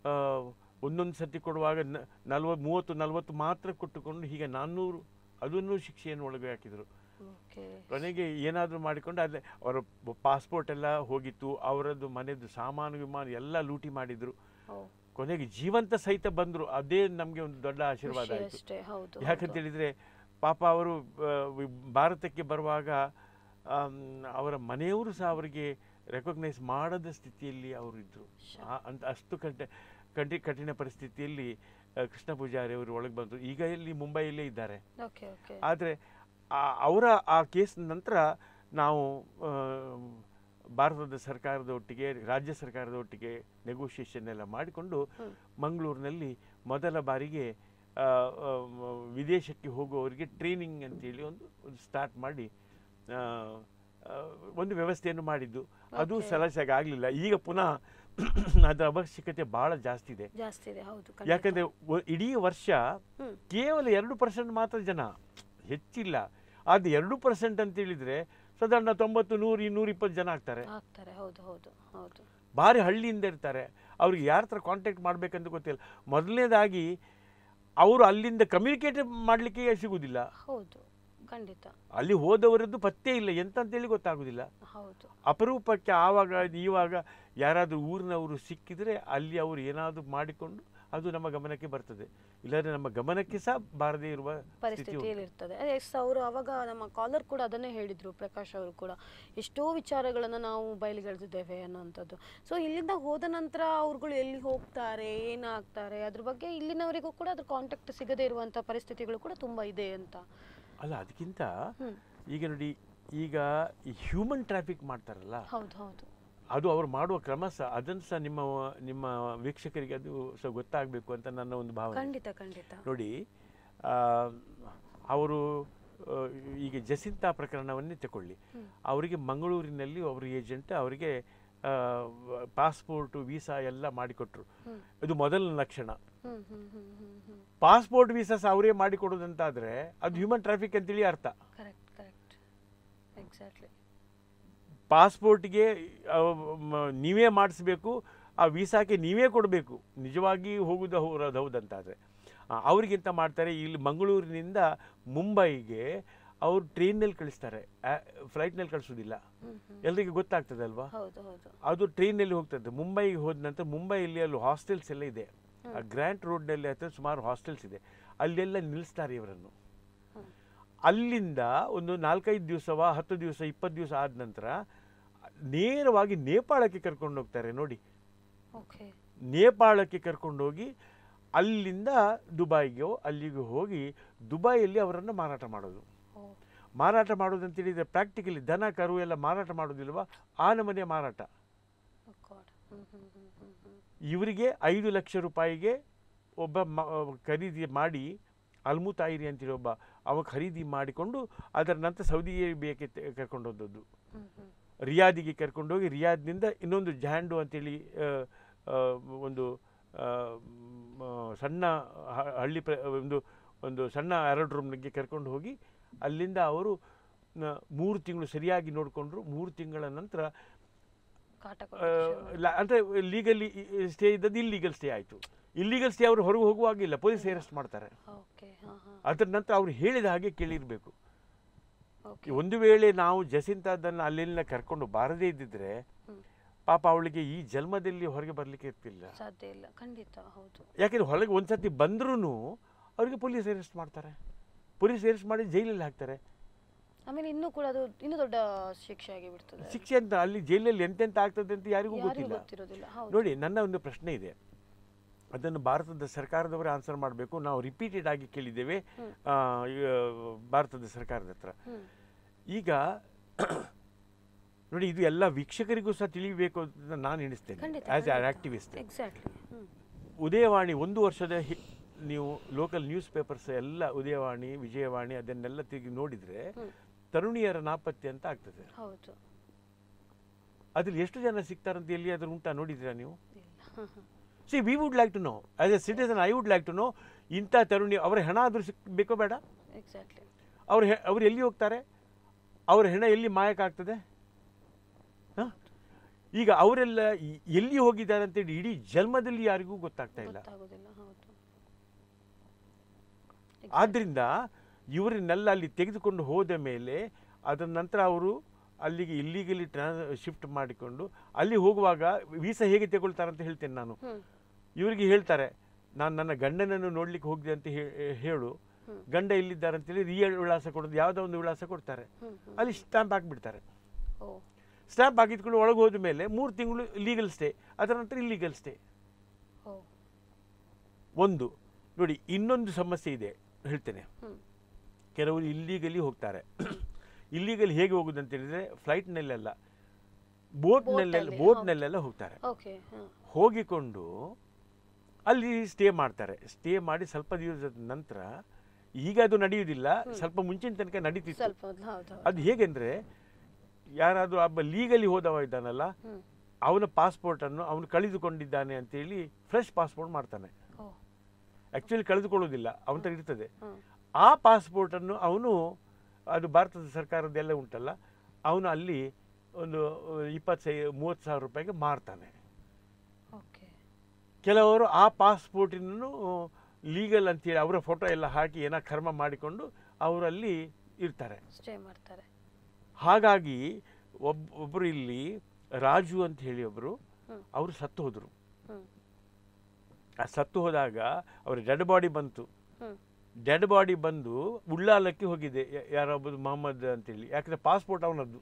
[SPEAKER 2] ಒಂದೊಂದು ಸತಿ ಕೊಡುವಾಗ ನಲ್ವ ಮೂವತ್ತು ನಲವತ್ತು ಮಾತ್ರ ಕೊಟ್ಟುಕೊಂಡು ಹೀಗೆ ನಾನ್ನೂರು ಅದನ್ನು ಶಿಕ್ಷೆಯನ್ನು ಒಳಗೆ ಹಾಕಿದರು
[SPEAKER 1] ಓಕೆ
[SPEAKER 2] ಕೊನೆಗೆ ಏನಾದರೂ ಮಾಡಿಕೊಂಡು ಅಲ್ಲೇ ಅವರ ಪಾಸ್ಪೋರ್ಟ್ ಎಲ್ಲ ಹೋಗಿತ್ತು ಅವರದ್ದು ಮನೆಯದ್ದು ಸಾಮಾನು ವಿಮಾನ ಎಲ್ಲ ಲೂಟಿ ಮಾಡಿದರು
[SPEAKER 1] ಓ
[SPEAKER 2] ಕೊನೆಗೆ ಜೀವಂತ ಸಹಿತ ಬಂದರು ಅದೇ ನಮಗೆ ಒಂದು ದೊಡ್ಡ ಆಶೀರ್ವಾದ
[SPEAKER 1] ಖುಷಿ
[SPEAKER 2] ಆಯಿತು
[SPEAKER 1] ಅಷ್ಟೇ ಹೌದು
[SPEAKER 2] ಯಾಕಂತೇಳಿದರೆ ಪಾಪ ಅವರು ಆ, ವಿ- ಭಾರತಕ್ಕೆ ಬರುವಾಗ ಆಮ್, ಅವರ ಮನೆಯವರು ಸಹ ಅವರಿಗೆ ರೆಕಗ್ನೈಸ್ ಮಾಡದ ಸ್ಥಿತಿಯಲ್ಲಿ ಅವರು ಇದ್ದರು ಅಂತ ಅಷ್ಟು ಕಠ ಕಠಿ ಕಠಿಣ ಪರಿಸ್ಥಿತಿಯಲ್ಲಿ ಆ, ಕೃಷ್ಣ ಪೂಜಾರಿ ಅವರು ಒಳಗೆ ಬಂದರು ಈಗ ಇಲ್ಲಿ ಮುಂಬೈಯಲ್ಲೇ ಇದ್ದಾರೆ
[SPEAKER 1] ಓಕೆ ಓಕೆ
[SPEAKER 2] ಆದರೆ ಅವರ ಆ ಕೇಸ್ ನಂತರ ನಾವು ಆ, ಭಾರತದ ಸರ್ಕಾರದ ಒಟ್ಟಿಗೆ ರಾಜ್ಯ ಸರ್ಕಾರದ ಒಟ್ಟಿಗೆ ನೆಗೋಷಿಯೇಷನ್ ಎಲ್ಲ ಮಾಡಿಕೊಂಡು
[SPEAKER 1] ಹ್ಮ್.
[SPEAKER 2] ಮಂಗಳೂರಿನಲ್ಲಿ ಮೊದಲ ಬಾರಿಗೆ ಆ, ಆ, ಮ- ವಿದೇಶಕ್ಕೆ ಹೋಗುವವರಿಗೆ ಟ್ರೈನಿಂಗ್ ಅಂತೇಳಿ ಒಂದು ಒಂದು ಸ್ಟಾರ್ಟ್ ಮಾಡಿ ಆ, ಆ, ಒಂದು ವ್ಯವಸ್ಥೆಯನ್ನು ಮಾಡಿದ್ದು ಅದು
[SPEAKER 1] Okay.
[SPEAKER 2] ಸಲಸಾಗಿ ಆಗಲಿಲ್ಲ ಈಗ ಪುನಃ ಅದರ ಅವಶ್ಯಕತೆ ಭಾಳ ಜಾಸ್ತಿ ಇದೆ
[SPEAKER 1] ಜಾಸ್ತಿ ಇದೆ ಹೌದು ಖಂಡಿತ.
[SPEAKER 2] ಯಾಕಂದರೆ ಇಡೀ ವರ್ಷ
[SPEAKER 1] ಹ್ಮ್.
[SPEAKER 2] ಕೇವಲ ಎರಡು ಪರ್ಸೆಂಟ್ ಮಾತ್ರ ಜನ ಹೆಚ್ಚಿಲ್ಲ ಅದು ಎರಡು ಪರ್ಸೆಂಟ್ ಅಂತ ಹೇಳಿದ್ರೆ ಸಾಧಾರಣ ತೊಂಬತ್ತು ನೂರು ಇನ್ನೂರ ಇಪ್ಪತ್ತು ಜನ ಆಗ್ತಾರೆ
[SPEAKER 1] ಆಗ್ತಾರೆ ಹೌದು ಹೌದು ಹೌದು
[SPEAKER 2] ಭಾರಿ ಹಳ್ಳಿಯಿಂದ ಇರ್ತಾರೆ ಅವ್ರಿಗೆ ಯಾರ ಹತ್ರ ಕಾಂಟ್ಯಾಕ್ಟ್ ಮಾಡಬೇಕಂತ ಗೊತ್ತಿಲ್ಲ ಮೊದಲನೇದಾಗಿ ಅವರು ಅಲ್ಲಿಂದ ಕಮ್ಯುನಿಕೇಟ್ ಮಾಡಲಿಕ್ಕೆ ಸಿಗುವುದಿಲ್ಲ
[SPEAKER 1] ಹೌದು ಖಂಡಿತ
[SPEAKER 2] ಅಲ್ಲಿ ಹೋದವರದ್ದು ಪತ್ತೆ ಇಲ್ಲ ಎಂತ ಅಂತೇಳಿ ಗೊತ್ತಾಗೋದಿಲ್ಲ
[SPEAKER 1] ಹೌದು
[SPEAKER 2] ಅಪರೂಪಕ್ಕೆ ಆವಾಗ ಇವಾಗ ಯಾರಾದರೂ ಊರಿನವರು ಸಿಕ್ಕಿದರೆ ಅಲ್ಲಿ ಅವರು ಏನಾದರೂ ಮಾಡಿಕೊಂಡು ಅದು ನಮ್ಮ ಗಮನಕ್ಕೆ ಬರ್ತದೆ ಇಲ್ಲಾಂದರೆ ನಮ್ಮ ಗಮನಕ್ಕೆ ಸಹ ಬಾರದೇ ಇರುವ ಸ್ಥಿತಿ ಉಂಟು.
[SPEAKER 1] ಪರಿಸ್ಥಿತಿಯಲ್ಲಿ ಇರ್ತದೆ ಎಸ್ ಅವರು ಅವಾಗ ನಮ್ಮ ಕಾಲರ್ ಕೂಡ ಅದನ್ನೇ ಹೇಳಿದ್ರು ಪ್ರಕಾಶ್ ಅವರು ಕೂಡ ಎಷ್ಟೋ ವಿಚಾರಗಳನ್ನು ನಾವು ಬಯಲಿಗೆಳೆದಿದ್ದೇವೆ ಅನ್ನೋಂಥದ್ದು ಸೊ ಇಲ್ಲಿಂದ ಹೋದ ನಂತರ ಅವ್ರುಗಳು ಎಲ್ಲಿ ಹೋಗ್ತಾರೆ ಏನಾಗ್ತಾರೆ ಅದ್ರ ಬಗ್ಗೆ ಇಲ್ಲಿನವರಿಗೂ ಕೂಡ ಅದ್ರ ಕಾಂಟ್ಯಾಕ್ಟ್ ಸಿಗದೇ ಇರುವಂಥ ಪರಿಸ್ಥಿತಿಗಳು ಕೂಡ ತುಂಬ ಇದೆ ಅಂತ
[SPEAKER 2] ಅಲ್ಲ ಅದಕ್ಕಿಂತ
[SPEAKER 1] ಹ್ಮ್.
[SPEAKER 2] ಈಗ ನೋಡಿ ಈಗ ಈ ಹ್ಯೂಮನ್ ಟ್ರಾಫಿಕ್ ಮಾಡ್ತಾರಲ್ಲ
[SPEAKER 1] ಹೌದು ಹೌದು
[SPEAKER 2] ಅದು ಅವರು ಮಾಡುವ ಕ್ರಮ ಸಹ ಅದನ್ನು ಸಹ ನಿಮ್ಮ ನಿಮ್ಮ ವೀಕ್ಷಕರಿಗೆ ಅದು ಸಹ ಗೊತ್ತಾಗಬೇಕು ಅಂತ ನನ್ನ ಒಂದು ಭಾವನೆ
[SPEAKER 1] ಖಂಡಿತ ಖಂಡಿತ
[SPEAKER 2] ನೋಡಿ ಆ, ಅವರು ಆ, ಈಗ ಜಸಿಂತಾ ಪ್ರಕರಣವನ್ನೇ ತಗೊಳ್ಳಿ
[SPEAKER 1] ಹ್ಮ್.
[SPEAKER 2] ಅವರಿಗೆ ಮಂಗಳೂರಿನಲ್ಲಿ ಅವ್ರ ಏಜೆಂಟ್ ಅವರಿಗೆ ಪಾಸ್ಪೋರ್ಟು ವೀಸಾ ಎಲ್ಲ ಮಾಡಿಕೊಟ್ರು
[SPEAKER 1] ಹ್ಮ್.
[SPEAKER 2] ಇದು ಮೊದಲ ಲಕ್ಷಣ
[SPEAKER 1] ಹ್ಮ್ ಹ್ಮ್ ಹ್ಮ್ ಹ್ಮ್ ಹ್ಮ್
[SPEAKER 2] ಪಾಸ್ಪೋರ್ಟ್ ವೀಸಾ ಸಹ ಅವರೇ ಮಾಡಿಕೊಡೋದಂತಾದರೆ ಅದು ಹ್ಯೂಮನ್ ಟ್ರಾಫಿಕ್ ಅಂತೇಳಿ ಅರ್ಥ
[SPEAKER 1] ಕರೆಕ್ಟ್ ಕರೆಕ್ಟ್ ಎಕ್ಸಾಕ್ಟ್ಲಿ
[SPEAKER 2] ಪಾಸ್ಪೋರ್ಟ್ಗೆ ನೀವೇ ಮಾಡಿಸ್ಬೇಕು ಆ ವೀಸಾಕ್ಕೆ ನೀವೇ ಕೊಡಬೇಕು ನಿಜವಾಗಿ ಹೋಗುದು ಹೋಗೋದು ಹೌದಂತಾದರೆ ಅವ್ರಿಗಿಂತ ಮಾಡ್ತಾರೆ ಇಲ್ಲಿ ಮಂಗಳೂರಿನಿಂದ ಮುಂಬೈಗೆ ಅವರು ಟ್ರೈನಲ್ಲಿ ಕಳಿಸ್ತಾರೆ ಫ್ಲೈಟ್ನಲ್ಲಿ ಕಳಿಸೋದಿಲ್ಲ
[SPEAKER 1] ಹ್ಮ್ ಹ್ಮ್
[SPEAKER 2] ಎಲ್ರಿಗೂ ಗೊತ್ತಾಗ್ತದೆ ಅಲ್ವಾ
[SPEAKER 1] ಹೌದು ಹೌದು
[SPEAKER 2] ಅದು ಟ್ರೈನಲ್ಲಿ ಹೋಗ್ತದೆ ಮುಂಬೈಗೆ ಹೋದ ನಂತರ ಮುಂಬೈಯಲ್ಲಿ ಅಲ್ಲಿ ಹಾಸ್ಟೆಲ್ಸ್ ಎಲ್ಲ ಇದೆ ಆ ಗ್ರ್ಯಾಂಟ್ ರೋಡ್ನಲ್ಲಿ ಹತ್ರ ಸುಮಾರು ಹಾಸ್ಟೆಲ್ಸ್ ಇದೆ ಅಲ್ಲೆಲ್ಲ ನಿಲ್ಲಿಸ್ತಾರೆ ಇವರನ್ನು
[SPEAKER 1] ಹ್ಮ್.
[SPEAKER 2] ಅಲ್ಲಿಂದ ಒಂದು ನಾಲ್ಕೈದು ದಿವಸವ ಹತ್ತು ದಿವಸ ಇಪ್ಪತ್ತು ದಿವಸ ಆದ ನಂತರ ನೇರವಾಗಿ ನೇಪಾಳಕ್ಕೆ ಕರ್ಕೊಂಡು ಹೋಗ್ತಾರೆ ನೋಡಿ
[SPEAKER 1] ಓಕೆ
[SPEAKER 2] ನೇಪಾಳಕ್ಕೆ ಕರ್ಕೊಂಡೋಗಿ ಅಲ್ಲಿಂದ ದುಬೈಗೋ ಅಲ್ಲಿಗೆ ಹೋಗಿ ದುಬೈಯಲ್ಲಿ ಅವರನ್ನು ಮಾರಾಟ ಮಾಡೋದು
[SPEAKER 1] ಓ
[SPEAKER 2] ಮಾರಾಟ ಮಾಡೋದು ಅಂತ ಹೇಳಿದರೆ ಪ್ರಾಕ್ಟಿಕಲಿ ದನ ಕರು ಎಲ್ಲ ಮಾರಾಟ ಮಾಡೋದಿಲ್ವಾ ಆ ನಮನೆ ಮಾರಾಟ
[SPEAKER 1] ಗಾಡ್ ಹ್ಮ್ ಹ್ಮ್ ಹ್ಮ್ ಹ್ಮ್ ಹ್ಮ್
[SPEAKER 2] ಇವರಿಗೆ ಐದು ಲಕ್ಷ ರೂಪಾಯಿಗೆ ಒಬ್ಬ ಮ ಖರೀದಿ ಮಾಡಿ ಅಲ್ಮುತಾಯಿರಿ ಅಂತೇಳಿ ಒಬ್ಬ ಅವ ಖರೀದಿ ಮಾಡಿಕೊಂಡು ಅದರ ನಂತರ ಸೌದಿ ಅರೇಬಿಯಾಕ್ಕೆ ತೆ- ಕರ್ಕೊಂಡು ಹೋದದ್ದು
[SPEAKER 1] ಹ್ಮ್ ಹ್ಮ್
[SPEAKER 2] ರಿಯಾದಿಗೆ ಕರ್ಕೊಂಡೋಗಿ ರಿಯಾದ್ನಿಂದ ಇನ್ನೊಂದು ಜಾಂಡು ಅಂತೇಳಿ ಆ, ಆ, ಒಂದು ಆ, ಮ್, ಆ, ಸಣ್ಣ ಹ- ಹಳ್ಳಿ ಪ್ರ ಒಂದು ಒಂದು ಸಣ್ಣ ರೂಮ್ನಿಗೆ ಕರ್ಕೊಂಡು ಹೋಗಿ ಅಲ್ಲಿಂದ ಅವರು ನ- ಮೂರು ತಿಂಗಳು ಸರಿಯಾಗಿ ನೋಡಿಕೊಂಡ್ರು ಮೂರು ತಿಂಗಳ ನಂತರ
[SPEAKER 1] ಕಾಟ
[SPEAKER 2] ಆ,
[SPEAKER 1] ಕೊಡ್ಲಿಕ್ಕೆ ಶುರು ಮಾಡಿದ್ರು.
[SPEAKER 2] ಲ- ಅಂದರೆ ಲೀಗಲಿ ಸ್ಟೇ ಇದ್ದದ್ದು ಇಲ್ಲೀಗಲ್ ಸ್ಟೇ ಆಯಿತು ಇಲ್ಲೀಗಲ್ ಸ್ಟೇ ಅವರು ಹೊರಗೆ ಹೋಗುವಾಗಿಲ್ಲ ಪೊಲೀಸ್ ಅರೆಸ್ಟ್ ಮಾಡ್ತಾರೆ
[SPEAKER 1] ಓಕೆ ಹಾ ಹಾ
[SPEAKER 2] ಅದರ ನಂತರ ಅವ್ರು ಹೇಳಿದ ಹಾಗೆ ಕೇಳಿರಬೇಕು
[SPEAKER 1] ಓಕೆ
[SPEAKER 2] ಒಂದು ವೇಳೆ ನಾವು ಜಸಿಂತದನ್ನು ಅಲ್ಲೆಲ್ಲ ಕರ್ಕೊಂಡು ಬಾರದೇ ಇದ್ದಿದ್ರೆ
[SPEAKER 1] ಹ್ಮ್.
[SPEAKER 2] ಪಾಪ ಅವಳಿಗೆ ಈ ಜನ್ಮದಲ್ಲಿ ಹೊರಗೆ ಬರಲಿಕ್ಕೆ ಇರ್ತಿಲ್ಲ
[SPEAKER 1] ಸಾಧ್ಯ ಇಲ್ಲ ಖಂಡಿತ ಹೌದು
[SPEAKER 2] ಯಾಕೆಂದ್ರೆ ಹೊರಗೆ ಒಂದ್ಸತಿ ಬಂದ್ರೂ ಅವರಿಗೆ ಪೊಲೀಸ್ ಅರೆಸ್ಟ್ ಮಾಡ್ತಾರೆ ಪೊಲೀಸ್ ಅರೆಸ್ಟ್ ಮಾಡಿ ಜೈಲಲ್ಲಿ ಹಾಕ್ತಾರೆ
[SPEAKER 1] ಆಮೇಲೆ ಇನ್ನೂ ಕೂಡ ಅದು ಇನ್ನೂ ದೊಡ್ಡ ಶಿಕ್ಷೆ ಆಗಿ ಬಿಡ್ತದೆ
[SPEAKER 2] ಶಿಕ್ಷೆ ಅಂತ ಅಲ್ಲಿ ಜೈಲಲ್ಲಿ ಎಂತೆಂತ ಆಗ್ತದೆ ಅಂತ ಯಾರಿಗೂ
[SPEAKER 1] ಯಾರಿಗೂ
[SPEAKER 2] ಗೊತ್ತಿಲ್ಲ
[SPEAKER 1] ಗೊತ್ತಿರೋದಿಲ್ಲ ಹೌದು
[SPEAKER 2] ನೋಡಿ ನನ್ನ ಒಂದು ಪ್ರಶ್ನೆ ಇದೆ ಅದನ್ನು ಭಾರತದ ಸರ್ಕಾರದವರೇ ಆನ್ಸರ್ ಮಾಡಬೇಕು ನಾವು ರಿಪೀಟೆಡ್ ಆಗಿ ಕೇಳಿದ್ದೇವೆ
[SPEAKER 1] ಹ್ಮ್.
[SPEAKER 2] ಆ, ಈ, ಆ, ಭಾರತದ ಸರ್ಕಾರದ ಹತ್ರ
[SPEAKER 1] ಹ್ಮ್
[SPEAKER 2] ಈಗ ನೋಡಿ ಇದು ಎಲ್ಲ ವೀಕ್ಷಕರಿಗೂ ಸಹ ತಿಳಿಯಬೇಕು ಅಂತ ನಾನು ಎಣಿಸ್ತೇನೆ
[SPEAKER 1] ಖಂಡಿತ
[SPEAKER 2] as an activist
[SPEAKER 1] exactly hmm
[SPEAKER 2] Udayavani ಒಂದು ವರ್ಷದ ಹಿ- ನೀವು ಲೋಕಲ್ ನ್ಯೂಸ್ ಪೇಪರ್ಸ್ ಎಲ್ಲ ಉದಯವಾಣಿ ವಿಜಯವಾಣಿ ಅದನ್ನೆಲ್ಲ ತಿರುಗಿ ನೋಡಿದರೆ
[SPEAKER 1] ಹ್ಮ್.
[SPEAKER 2] ತರುಣಿಯರ ನಾಪತ್ತೆ ಅಂತ ಆಗ್ತದೆ
[SPEAKER 1] ಹೌದು
[SPEAKER 2] ಅದ್ರಲ್ಲಿ ಎಷ್ಟು ಜನ ಸಿಗ್ತಾರಂತ ಎಲ್ಲಿಯಾದ್ರೂ ಉಂಟಾ ನೋಡಿದ್ದೀರಾ ನೀವು
[SPEAKER 1] ಇಲ್ಲ hmm hmm
[SPEAKER 2] see we would like to know as a citizen I would like to know ಇಂಥ ತರುಣಿ ಅವರ ಹೆಣ ಆದರೂ ಸಿಕ್ಕಬೇಕೋ ಬೇಡ
[SPEAKER 1] ಎಕ್ಸಾಕ್ಟ್ಲಿ
[SPEAKER 2] ಅವ್ರು ಹೆ ಅವ್ರು ಎಲ್ಲಿ ಹೋಗ್ತಾರೆ ಅವ್ರ ಹೆಣ ಎಲ್ಲಿ ಮಾಯಕ್ಕಾಗ್ತದೆ ಹ? ಈಗ ಅವರೆಲ್ಲ ಈ- ಎಲ್ಲಿ ಹೋಗಿದ್ದಾರೆ ಅಂತೇಳಿ ಇಡೀ ಜನ್ಮದಲ್ಲಿ ಯಾರಿಗೂ ಗೊತ್ತಾಗ್ತಾ ಇಲ್ಲ
[SPEAKER 1] ಗೊತ್ತಾಗೋದಿಲ್ಲ ಹೌದು
[SPEAKER 2] ಆದ್ದರಿಂದ ಇವರನ್ನೆಲ್ಲ ಅಲ್ಲಿ ತೆಗೆದುಕೊಂಡು ಹೋದ ಮೇಲೆ ಅದರ ನಂತರ ಅವರು ಅಲ್ಲಿಗೆ ಇಲ್ಲಿಗಲಿ ಟ್ರಾನ್ಸ್ ಶಿಫ್ಟ್ ಮಾಡಿಕೊಂಡು ಅಲ್ಲಿ ಹೋಗುವಾಗ ವೀಸಾ ಹೇಗೆ ತಗೊಳ್ತಾರೆ ಅಂತ ಹೇಳ್ತೇನೆ ನಾನು
[SPEAKER 1] ಹ್ಮ್
[SPEAKER 2] ಇವರಿಗೆ ಹೇಳ್ತಾರೆ ನಾನು ನನ್ನ ಗಂಡನನ್ನು ನೋಡ್ಲಿಕ್ಕೆ ಹೋಗಿದೆ ಅಂತ ಹೇ- ಹೇಳು
[SPEAKER 1] ಹ್ಮ್.
[SPEAKER 2] ಗಂಡ ಎಲ್ಲಿದ್ದಾರೆ ಅಂತೇಳಿ ರಿಯಲ್ ವಿಳಾಸ ಕೊಡೋದು ಯಾವುದೋ ಒಂದು ವಿಳಾಸ ಕೊಡ್ತಾರೆ
[SPEAKER 1] ಹ್ಮ್ ಹ್ಮ್
[SPEAKER 2] ಅಲ್ಲಿ ಸ್ಟ್ಯಾಂಪ್ ಹಾಕಿಬಿಡ್ತಾರೆ
[SPEAKER 1] ಓ
[SPEAKER 2] ಸ್ಟ್ಯಾಂಪ್ ಹಾಕಿದ್ಕೊಂಡು ಒಳಗೆ ಹೋದ ಮೇಲೆ ಮೂರು ತಿಂಗಳು ಲೀಗಲ್ ಸ್ಟೇ ಅದರ ನಂತರ ಇಲ್ಲಿಗಲ್ ಸ್ಟೇ
[SPEAKER 1] ಓ
[SPEAKER 2] ಒಂದು ನೋಡಿ ಇನ್ನೊಂದು ಸಮಸ್ಯೆ ಇದೆ ಹೇಳ್ತೇನೆ
[SPEAKER 1] ಹ್ಮ್
[SPEAKER 2] ಕೆಲವರು ಇಲ್ಲಿಗಲಿ ಹೋಗ್ತಾರೆ ಇಲ್ಲಿಗಲಿ ಹೇಗೆ ಹೋಗುದು ಅಂತ ಹೇಳಿದ್ರೆ ಫ್ಲೈಟ್ನಲ್ಲೆಲ್ಲ ಬೋಟ್ನಲ್ಲೆಲ್ಲ
[SPEAKER 1] ಬೋಟಲ್ಲಿ,
[SPEAKER 2] ಬೋಟ್ನಲ್ಲೆಲ್ಲ ಹೋಗ್ತಾರೆ
[SPEAKER 1] ಓಕೆ ಹಾಂ
[SPEAKER 2] ಹೋಗಿಕೊಂಡು ಅಲ್ಲಿ ಸ್ಟೇ ಮಾಡ್ತಾರೆ ಸ್ಟೇ ಮಾಡಿ ಸ್ವಲ್ಪ ದಿವಸದ ನಂತರ ಈಗ ಅದು ನಡೆಯುವುದಿಲ್ಲ ಸ್ವಲ್ಪ ಮುಂಚಿನ ತನಕ ನಡೀತಿತ್ತು
[SPEAKER 1] ಸ್ವಲ್ಪ ಮೊದ್ಲು ಹೌದು ಹೌದು
[SPEAKER 2] ಅದು ಹೇಗೆಂದ್ರೆ ಯಾರಾದರೂ ಒಬ್ಬ ಲೀಗಲಿ ಹೋದವ ಇದ್ದಾನಲ್ಲ
[SPEAKER 1] ಹ್ಮ್
[SPEAKER 2] ಅವನ ಪಾಸ್ಪೋರ್ಟನ್ನು ಅವನು ಕಳೆದುಕೊಂಡಿದ್ದಾನೆ ಅಂತೇಳಿ ಫ್ರೆಶ್ ಪಾಸ್ಪೋರ್ಟ್ ಮಾಡ್ತಾನೆ
[SPEAKER 1] ಓ
[SPEAKER 2] ಆ್ಯಕ್ಚುಲಿ ಕಳೆದುಕೊಳ್ಳೋದಿಲ್ಲ ಅವನ ಹತ್ರ ಇರ್ತದೆ
[SPEAKER 1] ಹ್ಮ್
[SPEAKER 2] ಆ ಪಾಸ್ಪೋರ್ಟನ್ನು ಅವನು ಅದು ಭಾರತದ ಸರ್ಕಾರದ್ದೆಲ್ಲ ಉಂಟಲ್ಲ ಅವನು ಅಲ್ಲಿ ಒಂದು ಇಪ್ಪತ್ತು ಸೈ ಮೂವತ್ತು ಸಾವಿರ ರೂಪಾಯಿಗೆ ಮಾರ್ತಾನೆ
[SPEAKER 1] ಓಕೆ
[SPEAKER 2] ಕೆಲವರು ಆ ಪಾಸ್ಪೋರ್ಟಿನೂ ಲೀಗಲ್ ಅಂತೇಳಿ ಅವರ ಫೋಟೋ ಎಲ್ಲ ಹಾಕಿ ಏನೋ ಕರ್ಮ ಮಾಡಿಕೊಂಡು ಅವರಲ್ಲಿ ಇರ್ತಾರೆ
[SPEAKER 1] ಸ್ಟೇ ಮಾಡ್ತಾರೆ
[SPEAKER 2] ಹಾಗಾಗಿ ಒಬ್ಬ ಒಬ್ಬರು ಇಲ್ಲಿ ರಾಜು ಅಂತ ಹೇಳಿ ಒಬ್ಬರು
[SPEAKER 1] ಹ್ಮ್.
[SPEAKER 2] ಅವರು ಸತ್ತು ಹೋದರು
[SPEAKER 1] ಹ್ಮ್
[SPEAKER 2] ಆ ಸತ್ತು ಹೋದಾಗ ಅವರ ಡೆಡ್ ಬಾಡಿ ಬಂತು
[SPEAKER 1] ಹ್ಮ್
[SPEAKER 2] ಡೆಡ್ ಬಾಡಿ ಬಂದು ಉಳ್ಳಾಲಕ್ಕೆ ಹೋಗಿದೆ ಯ- ಯಾರೊಬ್ಬರು ಮೊಹಮ್ಮದ್ ಅಂತೇಳಿ ಯಾಕಂದ್ರೆ ಪಾಸ್ಪೋರ್ಟ್ ಅವನದ್ದು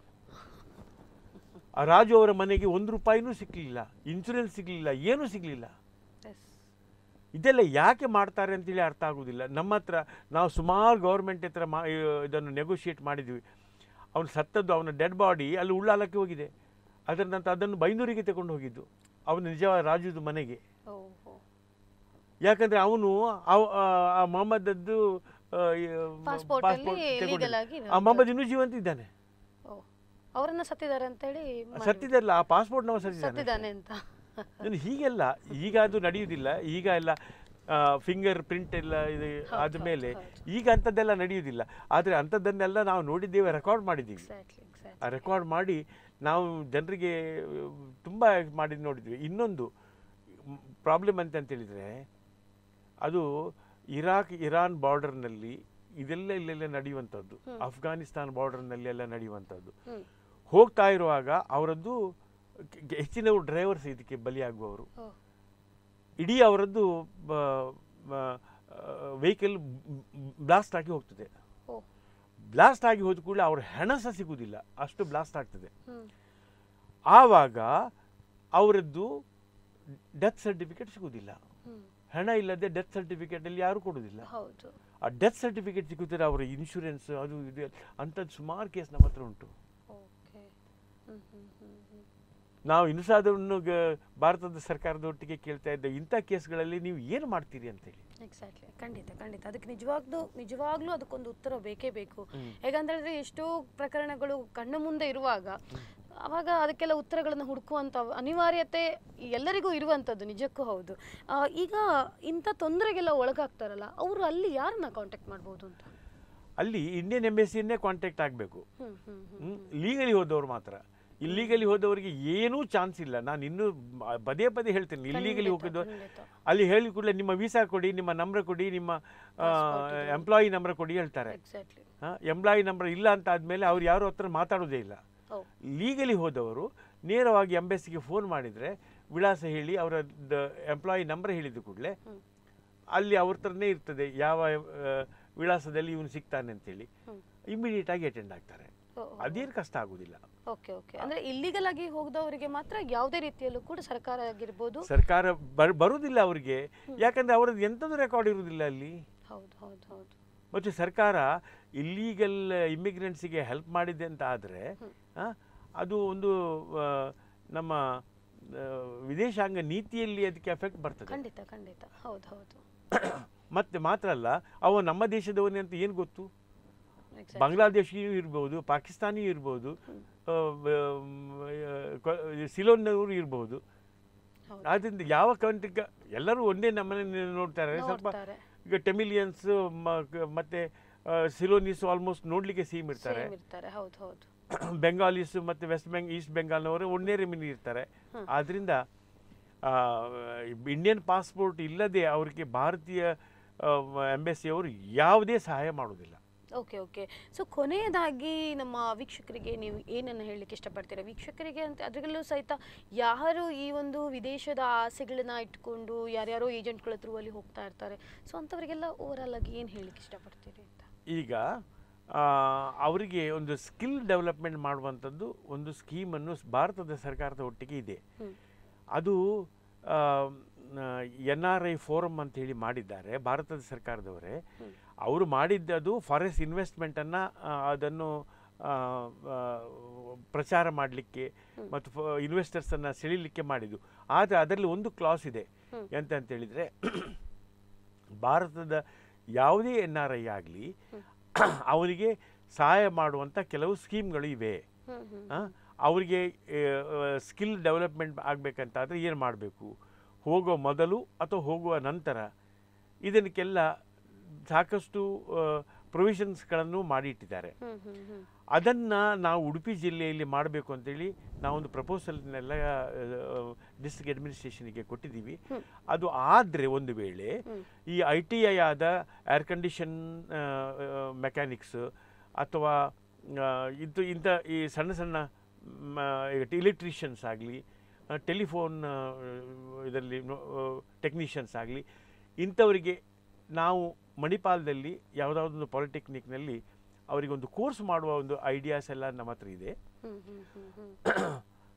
[SPEAKER 2] ಆ ರಾಜು ಅವರ ಮನೆಗೆ ಒಂದು ರೂಪಾಯಿನೂ ಸಿಕ್ಕಲಿಲ್ಲ ಇನ್ಶೂರೆನ್ಸ್ ಸಿಗಲಿಲ್ಲ ಏನೂ ಸಿಗಲಿಲ್ಲ
[SPEAKER 1] ಎಸ್
[SPEAKER 2] ಇದೆಲ್ಲ ಯಾಕೆ ಮಾಡ್ತಾರೆ ಅಂತೇಳಿ ಅರ್ಥ ಆಗೋದಿಲ್ಲ ನಮ್ಮ ಹತ್ರ ನಾವು ಸುಮಾರು ಗೌರ್ಮೆಂಟ್ ಹತ್ರ ಮಾ ಇದನ್ನು ನೆಗೋಷಿಯೇಟ್ ಮಾಡಿದ್ವಿ ಅವನು ಸತ್ತದ್ದು ಅವನ ಡೆಡ್ ಬಾಡಿ ಅಲ್ಲಿ ಉಳ್ಳಾಲಕ್ಕೆ ಹೋಗಿದೆ ಅದರ ನಂತರ ಅದನ್ನು ಬೈಂದೂರಿಗೆ ತಗೊಂಡು ಹೋಗಿದ್ದು ಅವನು ನಿಜವಾದ ರಾಜುದು ಮನೆಗೆ
[SPEAKER 1] ಓ ಓ
[SPEAKER 2] ಯಾಕಂದ್ರೆ ಅವನು ಆ ಮೊಹಮ್ಮದದ್ದು ಆ, ಈ,
[SPEAKER 1] Passport
[SPEAKER 2] passport
[SPEAKER 1] ಅಲ್ಲಿ
[SPEAKER 2] ತಗೊಂಡಿದ್ದ.
[SPEAKER 1] legal ಆಗಿ
[SPEAKER 2] ಆ ಮೊಹಮ್ಮದ್ ಇನ್ನೂ ಜೀವಂತ ಇದ್ದಾನೆ
[SPEAKER 1] ಓ ಅವರನ್ನ ಸತ್ತಿದ್ದಾರೆ ಅಂತ ಹೇಳಿ
[SPEAKER 2] ಸತ್ತಿದಲ್ಲ ಆ ಪಾಸ್ಪೋರ್ಟ್ ನಾವು ಸತ್ತಿದ್ದಾನೆ
[SPEAKER 1] ಸತ್ತಿದ್ದಾನೆ ಅಂತ
[SPEAKER 2] ಇನ್ನು ಹೀಗೆಲ್ಲ ಈಗ ಅದು ನಡೆಯುವುದಿಲ್ಲ ಈಗ ಎಲ್ಲ ಫಿಂಗರ್ ಪ್ರಿಂಟ್ ಎಲ್ಲ ಇದು ಆದಮೇಲೆ ಈಗ ಅಂಥದ್ದೆಲ್ಲ ನಡೆಯುವುದಿಲ್ಲ ಆದರೆ ಅಂಥದ್ದನ್ನೆಲ್ಲ ನಾವು ನೋಡಿದ್ದೇವೆ ರೆಕಾರ್ಡ್ ಮಾಡಿದ್ದೀವಿ
[SPEAKER 1] ಎಕ್ಸಾಕ್ಟ್ಲಿ ಎಕ್ಸಾಕ್ಟ್ಲಿ
[SPEAKER 2] ಆ ರೆಕಾರ್ಡ್ ಮಾಡಿ ನಾವು ಜನರಿಗೆ ತುಂಬ ಮಾಡಿ ನೋಡಿದ್ವಿ ಇನ್ನೊಂದು ಪ್ರಾಬ್ಲಮ್ ಅಂತ ಅಂತ ಹೇಳಿದರೆ ಅದು ಇರಾಕ್ ಇರಾನ್ ಬಾರ್ಡರ್ನಲ್ಲಿ ಇದೆಲ್ಲ ಇಲ್ಲೆಲ್ಲ ನಡೆಯುವಂಥದ್ದು ಅಫ್ಘಾನಿಸ್ತಾನ್ ಬಾರ್ಡರ್ನಲ್ಲಿ ಎಲ್ಲ ನಡೆಯುವಂಥದ್ದು
[SPEAKER 1] ಹ್ಮ್
[SPEAKER 2] ಹೋಗ್ತಾ ಇರುವಾಗ ಅವರದ್ದು ಕೆ- ಕೆ- ಹೆಚ್ಚಿನವರು ಡ್ರೈವರ್ಸ್ ಇದಕ್ಕೆ ಬಲಿಯಾಗುವವರು
[SPEAKER 1] ಓ
[SPEAKER 2] ಇಡೀ ಅವರದ್ದು ವೆಹಿಕಲ್ ಬ್ಲಾಸ್ಟ್ ಆಗಿ ಹೋಗ್ತದೆ
[SPEAKER 1] ಓ
[SPEAKER 2] ಬ್ಲಾಸ್ಟ್ ಆಗಿ ಹೋದ ಕೂಡಲೇ ಅವ್ರ ಹೆಣ ಸಹ ಸಿಗುವುದಿಲ್ಲ ಅಷ್ಟು ಬ್ಲಾಸ್ಟ್ ಆಗ್ತದೆ
[SPEAKER 1] ಹ್ಮ್
[SPEAKER 2] ಆವಾಗ ಅವರದ್ದು ಡೆತ್ ಸರ್ಟಿಫಿಕೇಟ್ ಸಿಗುವುದಿಲ್ಲ
[SPEAKER 1] ಹ್ಮ್
[SPEAKER 2] ಹಣ ಇಲ್ಲದೆ ಡೆತ್ ಸರ್ಟಿಫಿಕೇಟಲ್ಲಿ ಯಾರು ಕೊಡೋದಿಲ್ಲ
[SPEAKER 1] ಹೌದು
[SPEAKER 2] ಆ ಡೆತ್ ಸರ್ಟಿಫಿಕೇಟ್ ಸಿಗುತ್ತದೆ ಅವರ ಇನ್ಶೂರೆನ್ಸ್ ಅದು ಇದು ಅಂಥದ್ದು ಸುಮಾರು ಕೇಸ್ ನಮ್ಮ ಹತ್ರ ಉಂಟು
[SPEAKER 1] ಓಕೆ ಹ್ಮ್ ಹ್ಮ್ ಹ್ಮ್ ಹ್ಮ್
[SPEAKER 2] ನಾವು ಇನ್ನೂ ಸಹ ಅದನ್ನು ಗ- ಭಾರತದ ಸರ್ಕಾರದ ಒಟ್ಟಿಗೆ ಕೇಳ್ತಾ ಇದ್ದೇವೆ ಇಂಥ ಕೇಸ್ಗಳಲ್ಲಿ ನೀವು ಏನು ಮಾಡ್ತೀರಿ ಅಂತೇಳಿ
[SPEAKER 1] ಎಕ್ಸಾಕ್ಟ್ಲಿ ಖಂಡಿತ ಖಂಡಿತ ಅದಕ್ಕೆ ನಿಜವಾಗ್ಲೂ ನಿಜವಾಗ್ಲೂ ಅದಕ್ಕೊಂದು ಉತ್ತರ ಬೇಕೇ ಬೇಕು
[SPEAKER 2] ಹ್ಮ್.
[SPEAKER 1] ಹೇಗಂತೇಳಿದ್ರೆ ಎಷ್ಟೋ ಪ್ರಕರಣಗಳು ಕಣ್ಣು ಮುಂದೆ ಇರುವಾಗ ಅವಾಗ ಅದಕ್ಕೆಲ್ಲ ಉತ್ತರಗಳನ್ನು ಹುಡುಕುವಂತ ಅನಿವಾರ್ಯತೆ ಎಲ್ಲರಿಗೂ ಇರುವಂಥದ್ದು ನಿಜಕ್ಕೂ ಹೌದು ಆ, ಈಗ ಇಂಥ ತೊಂದರೆಗೆಲ್ಲ ಒಳಗಾಗ್ತಾರಲ್ಲ ಅವರು ಅಲ್ಲಿ ಯಾರನ್ನ ಕಾಂಟ್ಯಾಕ್ಟ್ ಮಾಡ್ಬೋದು ಅಂತ
[SPEAKER 2] ಅಲ್ಲಿ ಇಂಡಿಯನ್ ಎಂಬೆಸಿಯನ್ನೇ ಕಾಂಟ್ಯಾಕ್ಟ್ ಆಗಬೇಕು
[SPEAKER 1] ಹ್ಮ್ ಹ್ಮ್ ಹ್ಮ್
[SPEAKER 2] ಲೀಗಲಿ ಹೋದವರು ಮಾತ್ರ ಇಲ್ಲೀಗಲಿ ಹೋದವರಿಗೆ ಏನೂ ಚಾನ್ಸ್ ಇಲ್ಲ ನಾನು ಇನ್ನೂ ಮ- ಪದೇ ಪದೇ ಹೇಳ್ತೇನೆ ಇಲ್ಲೀಗಲಿ
[SPEAKER 1] ಖಂಡಿತ,
[SPEAKER 2] ಹೋಗಿದ್ದು
[SPEAKER 1] ಖಂಡಿತ.
[SPEAKER 2] ಅಲ್ಲಿ ಹೇಳಿ ಕೂಡಲೇ ನಿಮ್ಮ ವೀಸಾ ಕೊಡಿ ನಿಮ್ಮ ನಂಬರ್ ಕೊಡಿ ನಿಮ್ಮ
[SPEAKER 1] Passport ಇದು.
[SPEAKER 2] ಎಂಪ್ಲಾಯಿ ನಂಬರ್ ಕೊಡಿ ಹೇಳ್ತಾರೆ
[SPEAKER 1] ಎಕ್ಸಾಕ್ಟ್ಲಿ
[SPEAKER 2] ಎಂಪ್ಲಾಯಿ ನಂಬರ್ ಇಲ್ಲ ಅಂತ ಆದಮೇಲೆ ಅವ್ರು ಯಾರು ಹತ್ರ ಮಾತಾಡೋದೇ ಇಲ್ಲ
[SPEAKER 1] ಓ
[SPEAKER 2] ಲೀಗಲಿ ಹೋದವರು ನೇರವಾಗಿ ಎಂಬೆಸಿಗೆ ಫೋನ್ ಮಾಡಿದರೆ ವಿಳಾಸ ಹೇಳಿ ಅವರ ಎಂಪ್ಲಾಯಿ ನಂಬರ್ ಹೇಳಿದ ಕೂಡಲೇ
[SPEAKER 1] ಹ್ಮ್.
[SPEAKER 2] ಅಲ್ಲಿ ಅವ್ರ ಹತ್ರನೇ ಇರ್ತದೆ ಯಾವ ಆ, ವಿಳಾಸದಲ್ಲಿ ಇವನು ಸಿಗ್ತಾನೆ ಅಂತೇಳಿ
[SPEAKER 1] ಹ್ಮ್.
[SPEAKER 2] ಇಮಿಡಿಯೇಟ್ ಆಗಿ ಅಟೆಂಡ್ ಆಗ್ತಾರೆ
[SPEAKER 1] ಓ, ಓ.
[SPEAKER 2] ಅದೇನು ಕಷ್ಟ ಆಗೋದಿಲ್ಲ
[SPEAKER 1] ಓಕೆ ಓಕೆ ಅಂದ್ರೆ ಇಲ್ಲಿಗಲ್ ಆಗಿ ಹೋಗದವರಿಗೆ ಮಾತ್ರ ಯಾವುದೇ ರೀತಿಯಲ್ಲೂ ಕೂಡ ಸರ್ಕಾರ ಆಗಿರ್ಬೋದು
[SPEAKER 2] ಸರ್ಕಾರ ಬರ್ ಬರುವುದಿಲ್ಲ ಅವರಿಗೆ ಯಾಕಂದ್ರೆ ಅವರದ್ದು ಎಂಥದ್ದು ರೆಕಾರ್ಡ್ ಇರುವುದಿಲ್ಲ ಅಲ್ಲಿ
[SPEAKER 1] ಹೌದು ಹೌದು ಹೌದು
[SPEAKER 2] ಮತ್ತು ಸರ್ಕಾರ ಇಲ್ಲೀಗಲ್ ಇಮಿಗ್ರೆಂಟ್ಸಿಗೆ ಹೆಲ್ಪ್ ಮಾಡಿದೆ ಅಂತ ಆದರೆ ಅದು ಒಂದು ಆ, ನಮ್ಮ ಆ, ವಿದೇಶಾಂಗ ನೀತಿಯಲ್ಲಿ ಅದಕ್ಕೆ ಎಫೆಕ್ಟ್ ಬರ್ತದೆ
[SPEAKER 1] ಖಂಡಿತ ಖಂಡಿತ ಹೌದು ಹೌದು
[SPEAKER 2] ಮತ್ತೆ ಮಾತ್ರ ಅಲ್ಲ ಅವ ನಮ್ಮ ದೇಶದವನೇ ಅಂತ ಏನು ಗೊತ್ತು
[SPEAKER 1] Exactly.
[SPEAKER 2] ಬಾಂಗ್ಲಾದೇಶಿಯೂ ಇರ್ಬೋದು ಪಾಕಿಸ್ತಾನಿಯೂ ಇರ್ಬೋದು ಆ, ಆ, ಸಿಲೋನ್ನವರು ಇರ್ಬೋದು
[SPEAKER 1] ಹೌದು.
[SPEAKER 2] ಆದ್ದರಿಂದ ಯಾವ ಕಂಟ್ರಿ ಎಲ್ಲರೂ ಒಂದೇ ನಮ್ಮನೆ ನೋಡ್ತಾರೆ ಸ್ವಲ್ಪ
[SPEAKER 1] ನೋಡ್ತಾರೆ.
[SPEAKER 2] ಈಗ ಟೆಮಿಲಿಯನ್ಸ್ ಮತ್ತೆ ಸಿಲೋನಿಸ್ ಆಲ್ಮೋಸ್ಟ್ ನೋಡ್ಲಿಕ್ಕೆ ಸೇಮ್ ಇರ್ತಾರೆ
[SPEAKER 1] Same ಇರ್ತಾರೆ ಹೌದು ಹೌದು
[SPEAKER 2] ಬೆಂಗಾಲೀಸ್ ಮತ್ತೆ ವೆಸ್ಟ್ ಬೆಂಗ್ ಈಸ್ಟ್ ಬೆಂಗಾಲ್ನವರು ಒಂದೇ ರೆಮಿನಿ ಇರ್ತಾರೆ ಆದ್ರಿಂದ ಇಂಡಿಯನ್ ಪಾಸ್ಪೋರ್ಟ್ ಇಲ್ಲದೆ ಅವರಿಗೆ ಭಾರತೀಯ ಎಂಬೆಸಿಯವರು ಯಾವುದೇ ಸಹಾಯ ಮಾಡುವುದಿಲ್ಲ
[SPEAKER 1] ಓಕೆ ಓಕೆ ಸೊ ಕೊನೆಯದಾಗಿ ನಮ್ಮ ವೀಕ್ಷಕರಿಗೆ ನೀವು ಏನನ್ನು ಹೇಳಲಿಕ್ಕೆ ಇಷ್ಟಪಡ್ತೀರಾ ವೀಕ್ಷಕರಿಗೆ ಅಂತ ಅದರಲ್ಲೂ ಸಹಿತ ಯಾರು ಈ ಒಂದು ವಿದೇಶದ ಆಸೆಗಳನ್ನ ಇಟ್ಕೊಂಡು ಯಾರ್ಯಾರೋ ಏಜೆಂಟ್ಗಳ ಥ್ರೂ ಅಲ್ಲಿ ಹೋಗ್ತಾ ಇರ್ತಾರೆ ಸೊ ಅಂಥವರಿಗೆಲ್ಲ ಓವರಾಲ್ ಆಗಿ ಏನು ಹೇಳಲಿಕ್ಕೆ ಇಷ್ಟಪಡ್ತೀರಿ ಅಂತ
[SPEAKER 2] ಈಗ ಆ, ಅವರಿಗೆ ಒಂದು ಸ್ಕಿಲ್ ಡೆವಲಪ್ಮೆಂಟ್ ಮಾಡುವಂಥದ್ದು ಒಂದು ಸ್ಕೀಮನ್ನು ಭಾರತದ ಸರ್ಕಾರದ ಒಟ್ಟಿಗೆ ಇದೆ
[SPEAKER 1] ಹ್ಮ್.
[SPEAKER 2] ಅದು ಎನ್ ಆರ್ ಐ ಫೋರಮ್ ಅಂತ ಹೇಳಿ ಮಾಡಿದ್ದಾರೆ ಭಾರತದ ಸರ್ಕಾರದವರೇ ಅವರು ಮಾಡಿದ್ದದು ಫಾರೆಸ್ಟ್ ಇನ್ವೆಸ್ಟ್ಮೆಂಟನ್ನು ಅದನ್ನು ಆ, ಆ, ಪ್ರಚಾರ ಮಾಡಲಿಕ್ಕೆ ಮತ್ತು ಇನ್ವೆಸ್ಟರ್ಸನ್ನು ಸೆಳೀಲಿಕ್ಕೆ ಮಾಡಿದ್ದು ಆದರೆ ಅದರಲ್ಲಿ ಒಂದು ಕ್ಲಾಸ್ ಇದೆ ಎಂತ ಅಂತ ಹೇಳಿದರೆ ಭಾರತದ ಯಾವುದೇ ಎನ್ ಆರ್ ಐ ಆಗಲಿ ಅವರಿಗೆ ಸಹಾಯ ಮಾಡುವಂಥ ಕೆಲವು ಸ್ಕೀಮ್ಗಳು ಇವೆ
[SPEAKER 1] ಹ್ಮ್ ಹ್ಮ್
[SPEAKER 2] ಆ, ಅವರಿಗೆ ಸ್ಕಿಲ್ ಡೆವಲಪ್ಮೆಂಟ್ ಆಗಬೇಕಂತಾದರೆ ಏನು ಮಾಡಬೇಕು ಹೋಗೋ ಮೊದಲು ಅಥವಾ ಹೋಗುವ ನಂತರ ಇದಕ್ಕೆಲ್ಲ ಸಾಕಷ್ಟು ಪ್ರೊವಿಷನ್ಸ್ಗಳನ್ನು ಮಾಡಿಟ್ಟಿದ್ದಾರೆ
[SPEAKER 1] ಹ್ಮ್ ಹ್ಮ್ ಹ್ಮ್
[SPEAKER 2] ಅದನ್ನು ನಾವು ಉಡುಪಿ ಜಿಲ್ಲೆಯಲ್ಲಿ ಮಾಡಬೇಕು ಅಂತೇಳಿ ನಾವೊಂದು ಪ್ರಪೋಸಲ್ನೆಲ್ಲ ಡಿಸ್ಟ್ರಿಕ್ಟ್ ಅಡ್ಮಿನಿಸ್ಟ್ರೇಷನ್ಗೆ ಕೊಟ್ಟಿದ್ದೀವಿ ಅದು ಆದರೆ ಒಂದು ವೇಳೆ ಈ ಐ ಟಿ ಐ ಆದ ಏರ್ ಕಂಡೀಷನ್ ಮೆಕ್ಯಾನಿಕ್ಸ್ ಅಥವಾ ಆ, ಇದು ಇಂಥ ಈ ಸಣ್ಣ ಸಣ್ಣ ಇಲೆಕ್ಟ್ರಿಷಿಯನ್ಸ್ ಆಗಲಿ ಟೆಲಿಫೋನ್ ಇದರಲ್ಲಿ ಟೆಕ್ನಿಷಿಯನ್ಸ್ ಆಗಲಿ ಇಂಥವರಿಗೆ ನಾವು ಮಣಿಪಾಲದಲ್ಲಿ ಯಾವುದಾದೊಂದು ಪಾಲಿಟೆಕ್ನಿಕ್ನಲ್ಲಿ ಅವರಿಗೊಂದು ಕೋರ್ಸ್ ಮಾಡುವ ಒಂದು ಐಡಿಯಾಸ್ ಎಲ್ಲ ನಮ್ಮ ಹತ್ರ ಇದೆ
[SPEAKER 1] ಹ್ಮ್ ಹ್ಮ್ ಹ್ಮ್ ಹ್ಮ್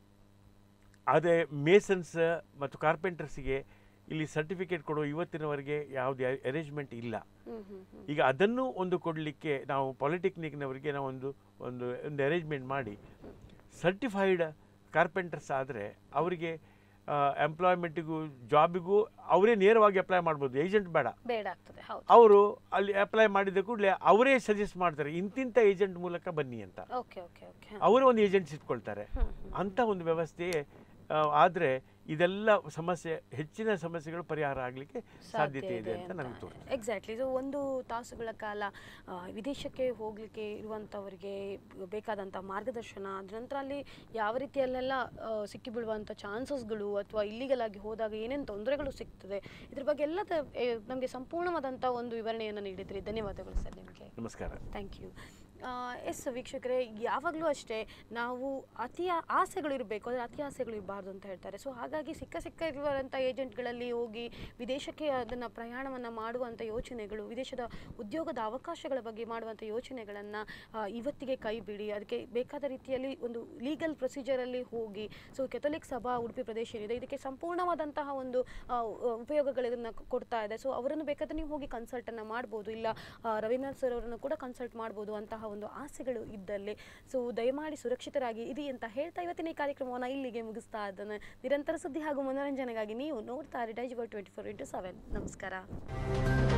[SPEAKER 2] ಆದರೆ ಮೇಸನ್ಸ್ ಮತ್ತು ಕಾರ್ಪೆಂಟರ್ಸಿಗೆ ಇಲ್ಲಿ ಸರ್ಟಿಫಿಕೇಟ್ ಕೊಡುವ ಇವತ್ತಿನವರೆಗೆ ಯಾವುದೇ ಅರೇಂಜ್ಮೆಂಟ್ ಇಲ್ಲ
[SPEAKER 1] ಹ್ಮ್ ಹ್ಮ್ ಹ್ಮ್
[SPEAKER 2] ಈಗ ಅದನ್ನು ಒಂದು ಕೊಡಲಿಕ್ಕೆ ನಾವು ಪಾಲಿಟೆಕ್ನಿಕ್ನವರಿಗೆ ನಾವು ಒಂದು ಒಂದು ಒಂದು ಅರೇಂಜ್ಮೆಂಟ್ ಮಾಡಿ ಸರ್ಟಿಫೈಡ್ ಕಾರ್ಪೆಂಟರ್ಸ್ ಆದರೆ ಅವರಿಗೆ ಎಂಪ್ಲಾಯ್ಮೆಂಟಿಗೂ ಜಾಬಿಗೂ ಅವರೇ ನೇರವಾಗಿ ಅಪ್ಲೈ ಮಾಡ್ಬೋದು ಏಜೆಂಟ್ ಬೇಡ
[SPEAKER 1] ಬೇಡ ಆಗ್ತದೆ ಹೌದು
[SPEAKER 2] ಅವರು ಅಲ್ಲಿ ಅಪ್ಲೈ ಮಾಡಿದ ಕೂಡಲೇ ಅವರೇ ಸಜೆಸ್ಟ್ ಮಾಡ್ತಾರೆ ಇಂತಿಂಥ ಏಜೆಂಟ್ ಮೂಲಕ ಬನ್ನಿ ಅಂತ
[SPEAKER 1] ಓಕೆ ಓಕೆ ಓಕೆ
[SPEAKER 2] ಅವರೇ ಒಂದು ಏಜೆಂಟ್ಸ್ ಇಟ್ಕೊಳ್ತಾರೆ ಅಂಥ ಒಂದು ವ್ಯವಸ್ಥೆ ಆದರೆ ಇದೆಲ್ಲ ಸಮಸ್ಯೆ ಹೆಚ್ಚಿನ ಸಮಸ್ಯೆಗಳು ಪರಿಹಾರ ಆಗಲಿಕ್ಕೆ ಸಾಧ್ಯತೆ ಇದೆ ಅಂತ ನನಗೆ ತೋರ್ತದೆ
[SPEAKER 1] ಎಕ್ಸಾಕ್ಟ್ಲಿ ಇದು ಒಂದು ತಾಸುಗಳ ಕಾಲ ಆ, ವಿದೇಶಕ್ಕೆ ಹೋಗಲಿಕ್ಕೆ ಇರುವಂಥವರಿಗೆ ಬೇಕಾದಂಥ ಮಾರ್ಗದರ್ಶನ ಅದ್ರ ನಂತರ ಅಲ್ಲಿ ಯಾವ ರೀತಿಯಲ್ಲೆಲ್ಲ ಆ, ಸಿಕ್ಕಿಬೀಳುವಂಥ ಚಾನ್ಸಸ್ಗಳು ಅಥವಾ ಇಲ್ಲಿಗಲ್ ಆಗಿ ಹೋದಾಗ ಏನೇನು ತೊಂದರೆಗಳು ಸಿಗ್ತದೆ ಇದ್ರ ಬಗ್ಗೆ ಎಲ್ಲದ ನಮಗೆ ಸಂಪೂರ್ಣವಾದಂಥ ಒಂದು ವಿವರಣೆಯನ್ನು ನೀಡಿದ್ರಿ ಧನ್ಯವಾದಗಳು ಸರ್ ನಿಮಗೆ
[SPEAKER 2] ನಮಸ್ಕಾರ
[SPEAKER 1] ಥ್ಯಾಂಕ್ ಯು ಎಸ್ ವೀಕ್ಷಕರೇ ಯಾವಾಗಲೂ ಅಷ್ಟೇ ನಾವು ಅತಿ ಆಸೆಗಳು ಇರಬೇಕು ಆದರೆ ಅತಿ ಆಸೆಗಳು ಇರಬಾರ್ದು ಅಂತ ಹೇಳ್ತಾರೆ ಸೊ ಹಾಗಾಗಿ ಸಿಕ್ಕ ಸಿಕ್ಕ ಇರುವಂಥ ಏಜೆಂಟ್ಗಳಲ್ಲಿ ಹೋಗಿ ವಿದೇಶಕ್ಕೆ ಅದನ್ನು ಪ್ರಯಾಣವನ್ನು ಮಾಡುವಂಥ ಯೋಚನೆಗಳು ವಿದೇಶದ ಉದ್ಯೋಗದ ಅವಕಾಶಗಳ ಬಗ್ಗೆ ಮಾಡುವಂಥ ಯೋಚನೆಗಳನ್ನು ಇವತ್ತಿಗೆ ಕೈ ಬಿಡಿ ಅದಕ್ಕೆ ಬೇಕಾದ ರೀತಿಯಲ್ಲಿ ಒಂದು ಲೀಗಲ್ ಪ್ರೊಸೀಜರಲ್ಲಿ ಹೋಗಿ ಸೊ ಕೆಥೋಲಿಕ್ ಸಭಾ ಉಡುಪಿ ಪ್ರದೇಶ ಏನಿದೆ ಇದಕ್ಕೆ ಸಂಪೂರ್ಣವಾದಂತಹ ಒಂದು ಆ, ಉ- ಉಪಯೋಗಗಳನ್ನು ಕೊಡ್ತಾ ಇದೆ ಸೊ ಅವರನ್ನು ಬೇಕಾದ್ರೆ ನೀವು ಹೋಗಿ ಕನ್ಸಲ್ಟನ್ನು ಮಾಡ್ಬೋದು ಇಲ್ಲ ಆ, ರವೀಂದ್ರನಾಥ್ ಸರ್ ಅವರನ್ನು ಕೂಡ ಕನ್ಸಲ್ಟ್ ಮಾಡ್ಬೋದು ಅಂತಹ ಒಂದು ಆಸೆಗಳು ಇದ್ದಲ್ಲಿ ಸೊ ದಯಮಾಡಿ ಸುರಕ್ಷಿತರಾಗಿ ಇರಿ ಅಂತ ಹೇಳ್ತಾ ಇವತ್ತಿನ ಈ ಕಾರ್ಯಕ್ರಮವನ್ನು ಇಲ್ಲಿಗೆ ಮುಗಿಸ್ತಾ ಇದ್ದಾನೆ ನಿರಂತರ ಸುದ್ದಿ ಹಾಗೂ ಮನೋರಂಜನೆಗಾಗಿ ನೀವು ನೋಡ್ತಾ ಇರಿ Daiji twenty four into seven ನಮಸ್ಕಾರ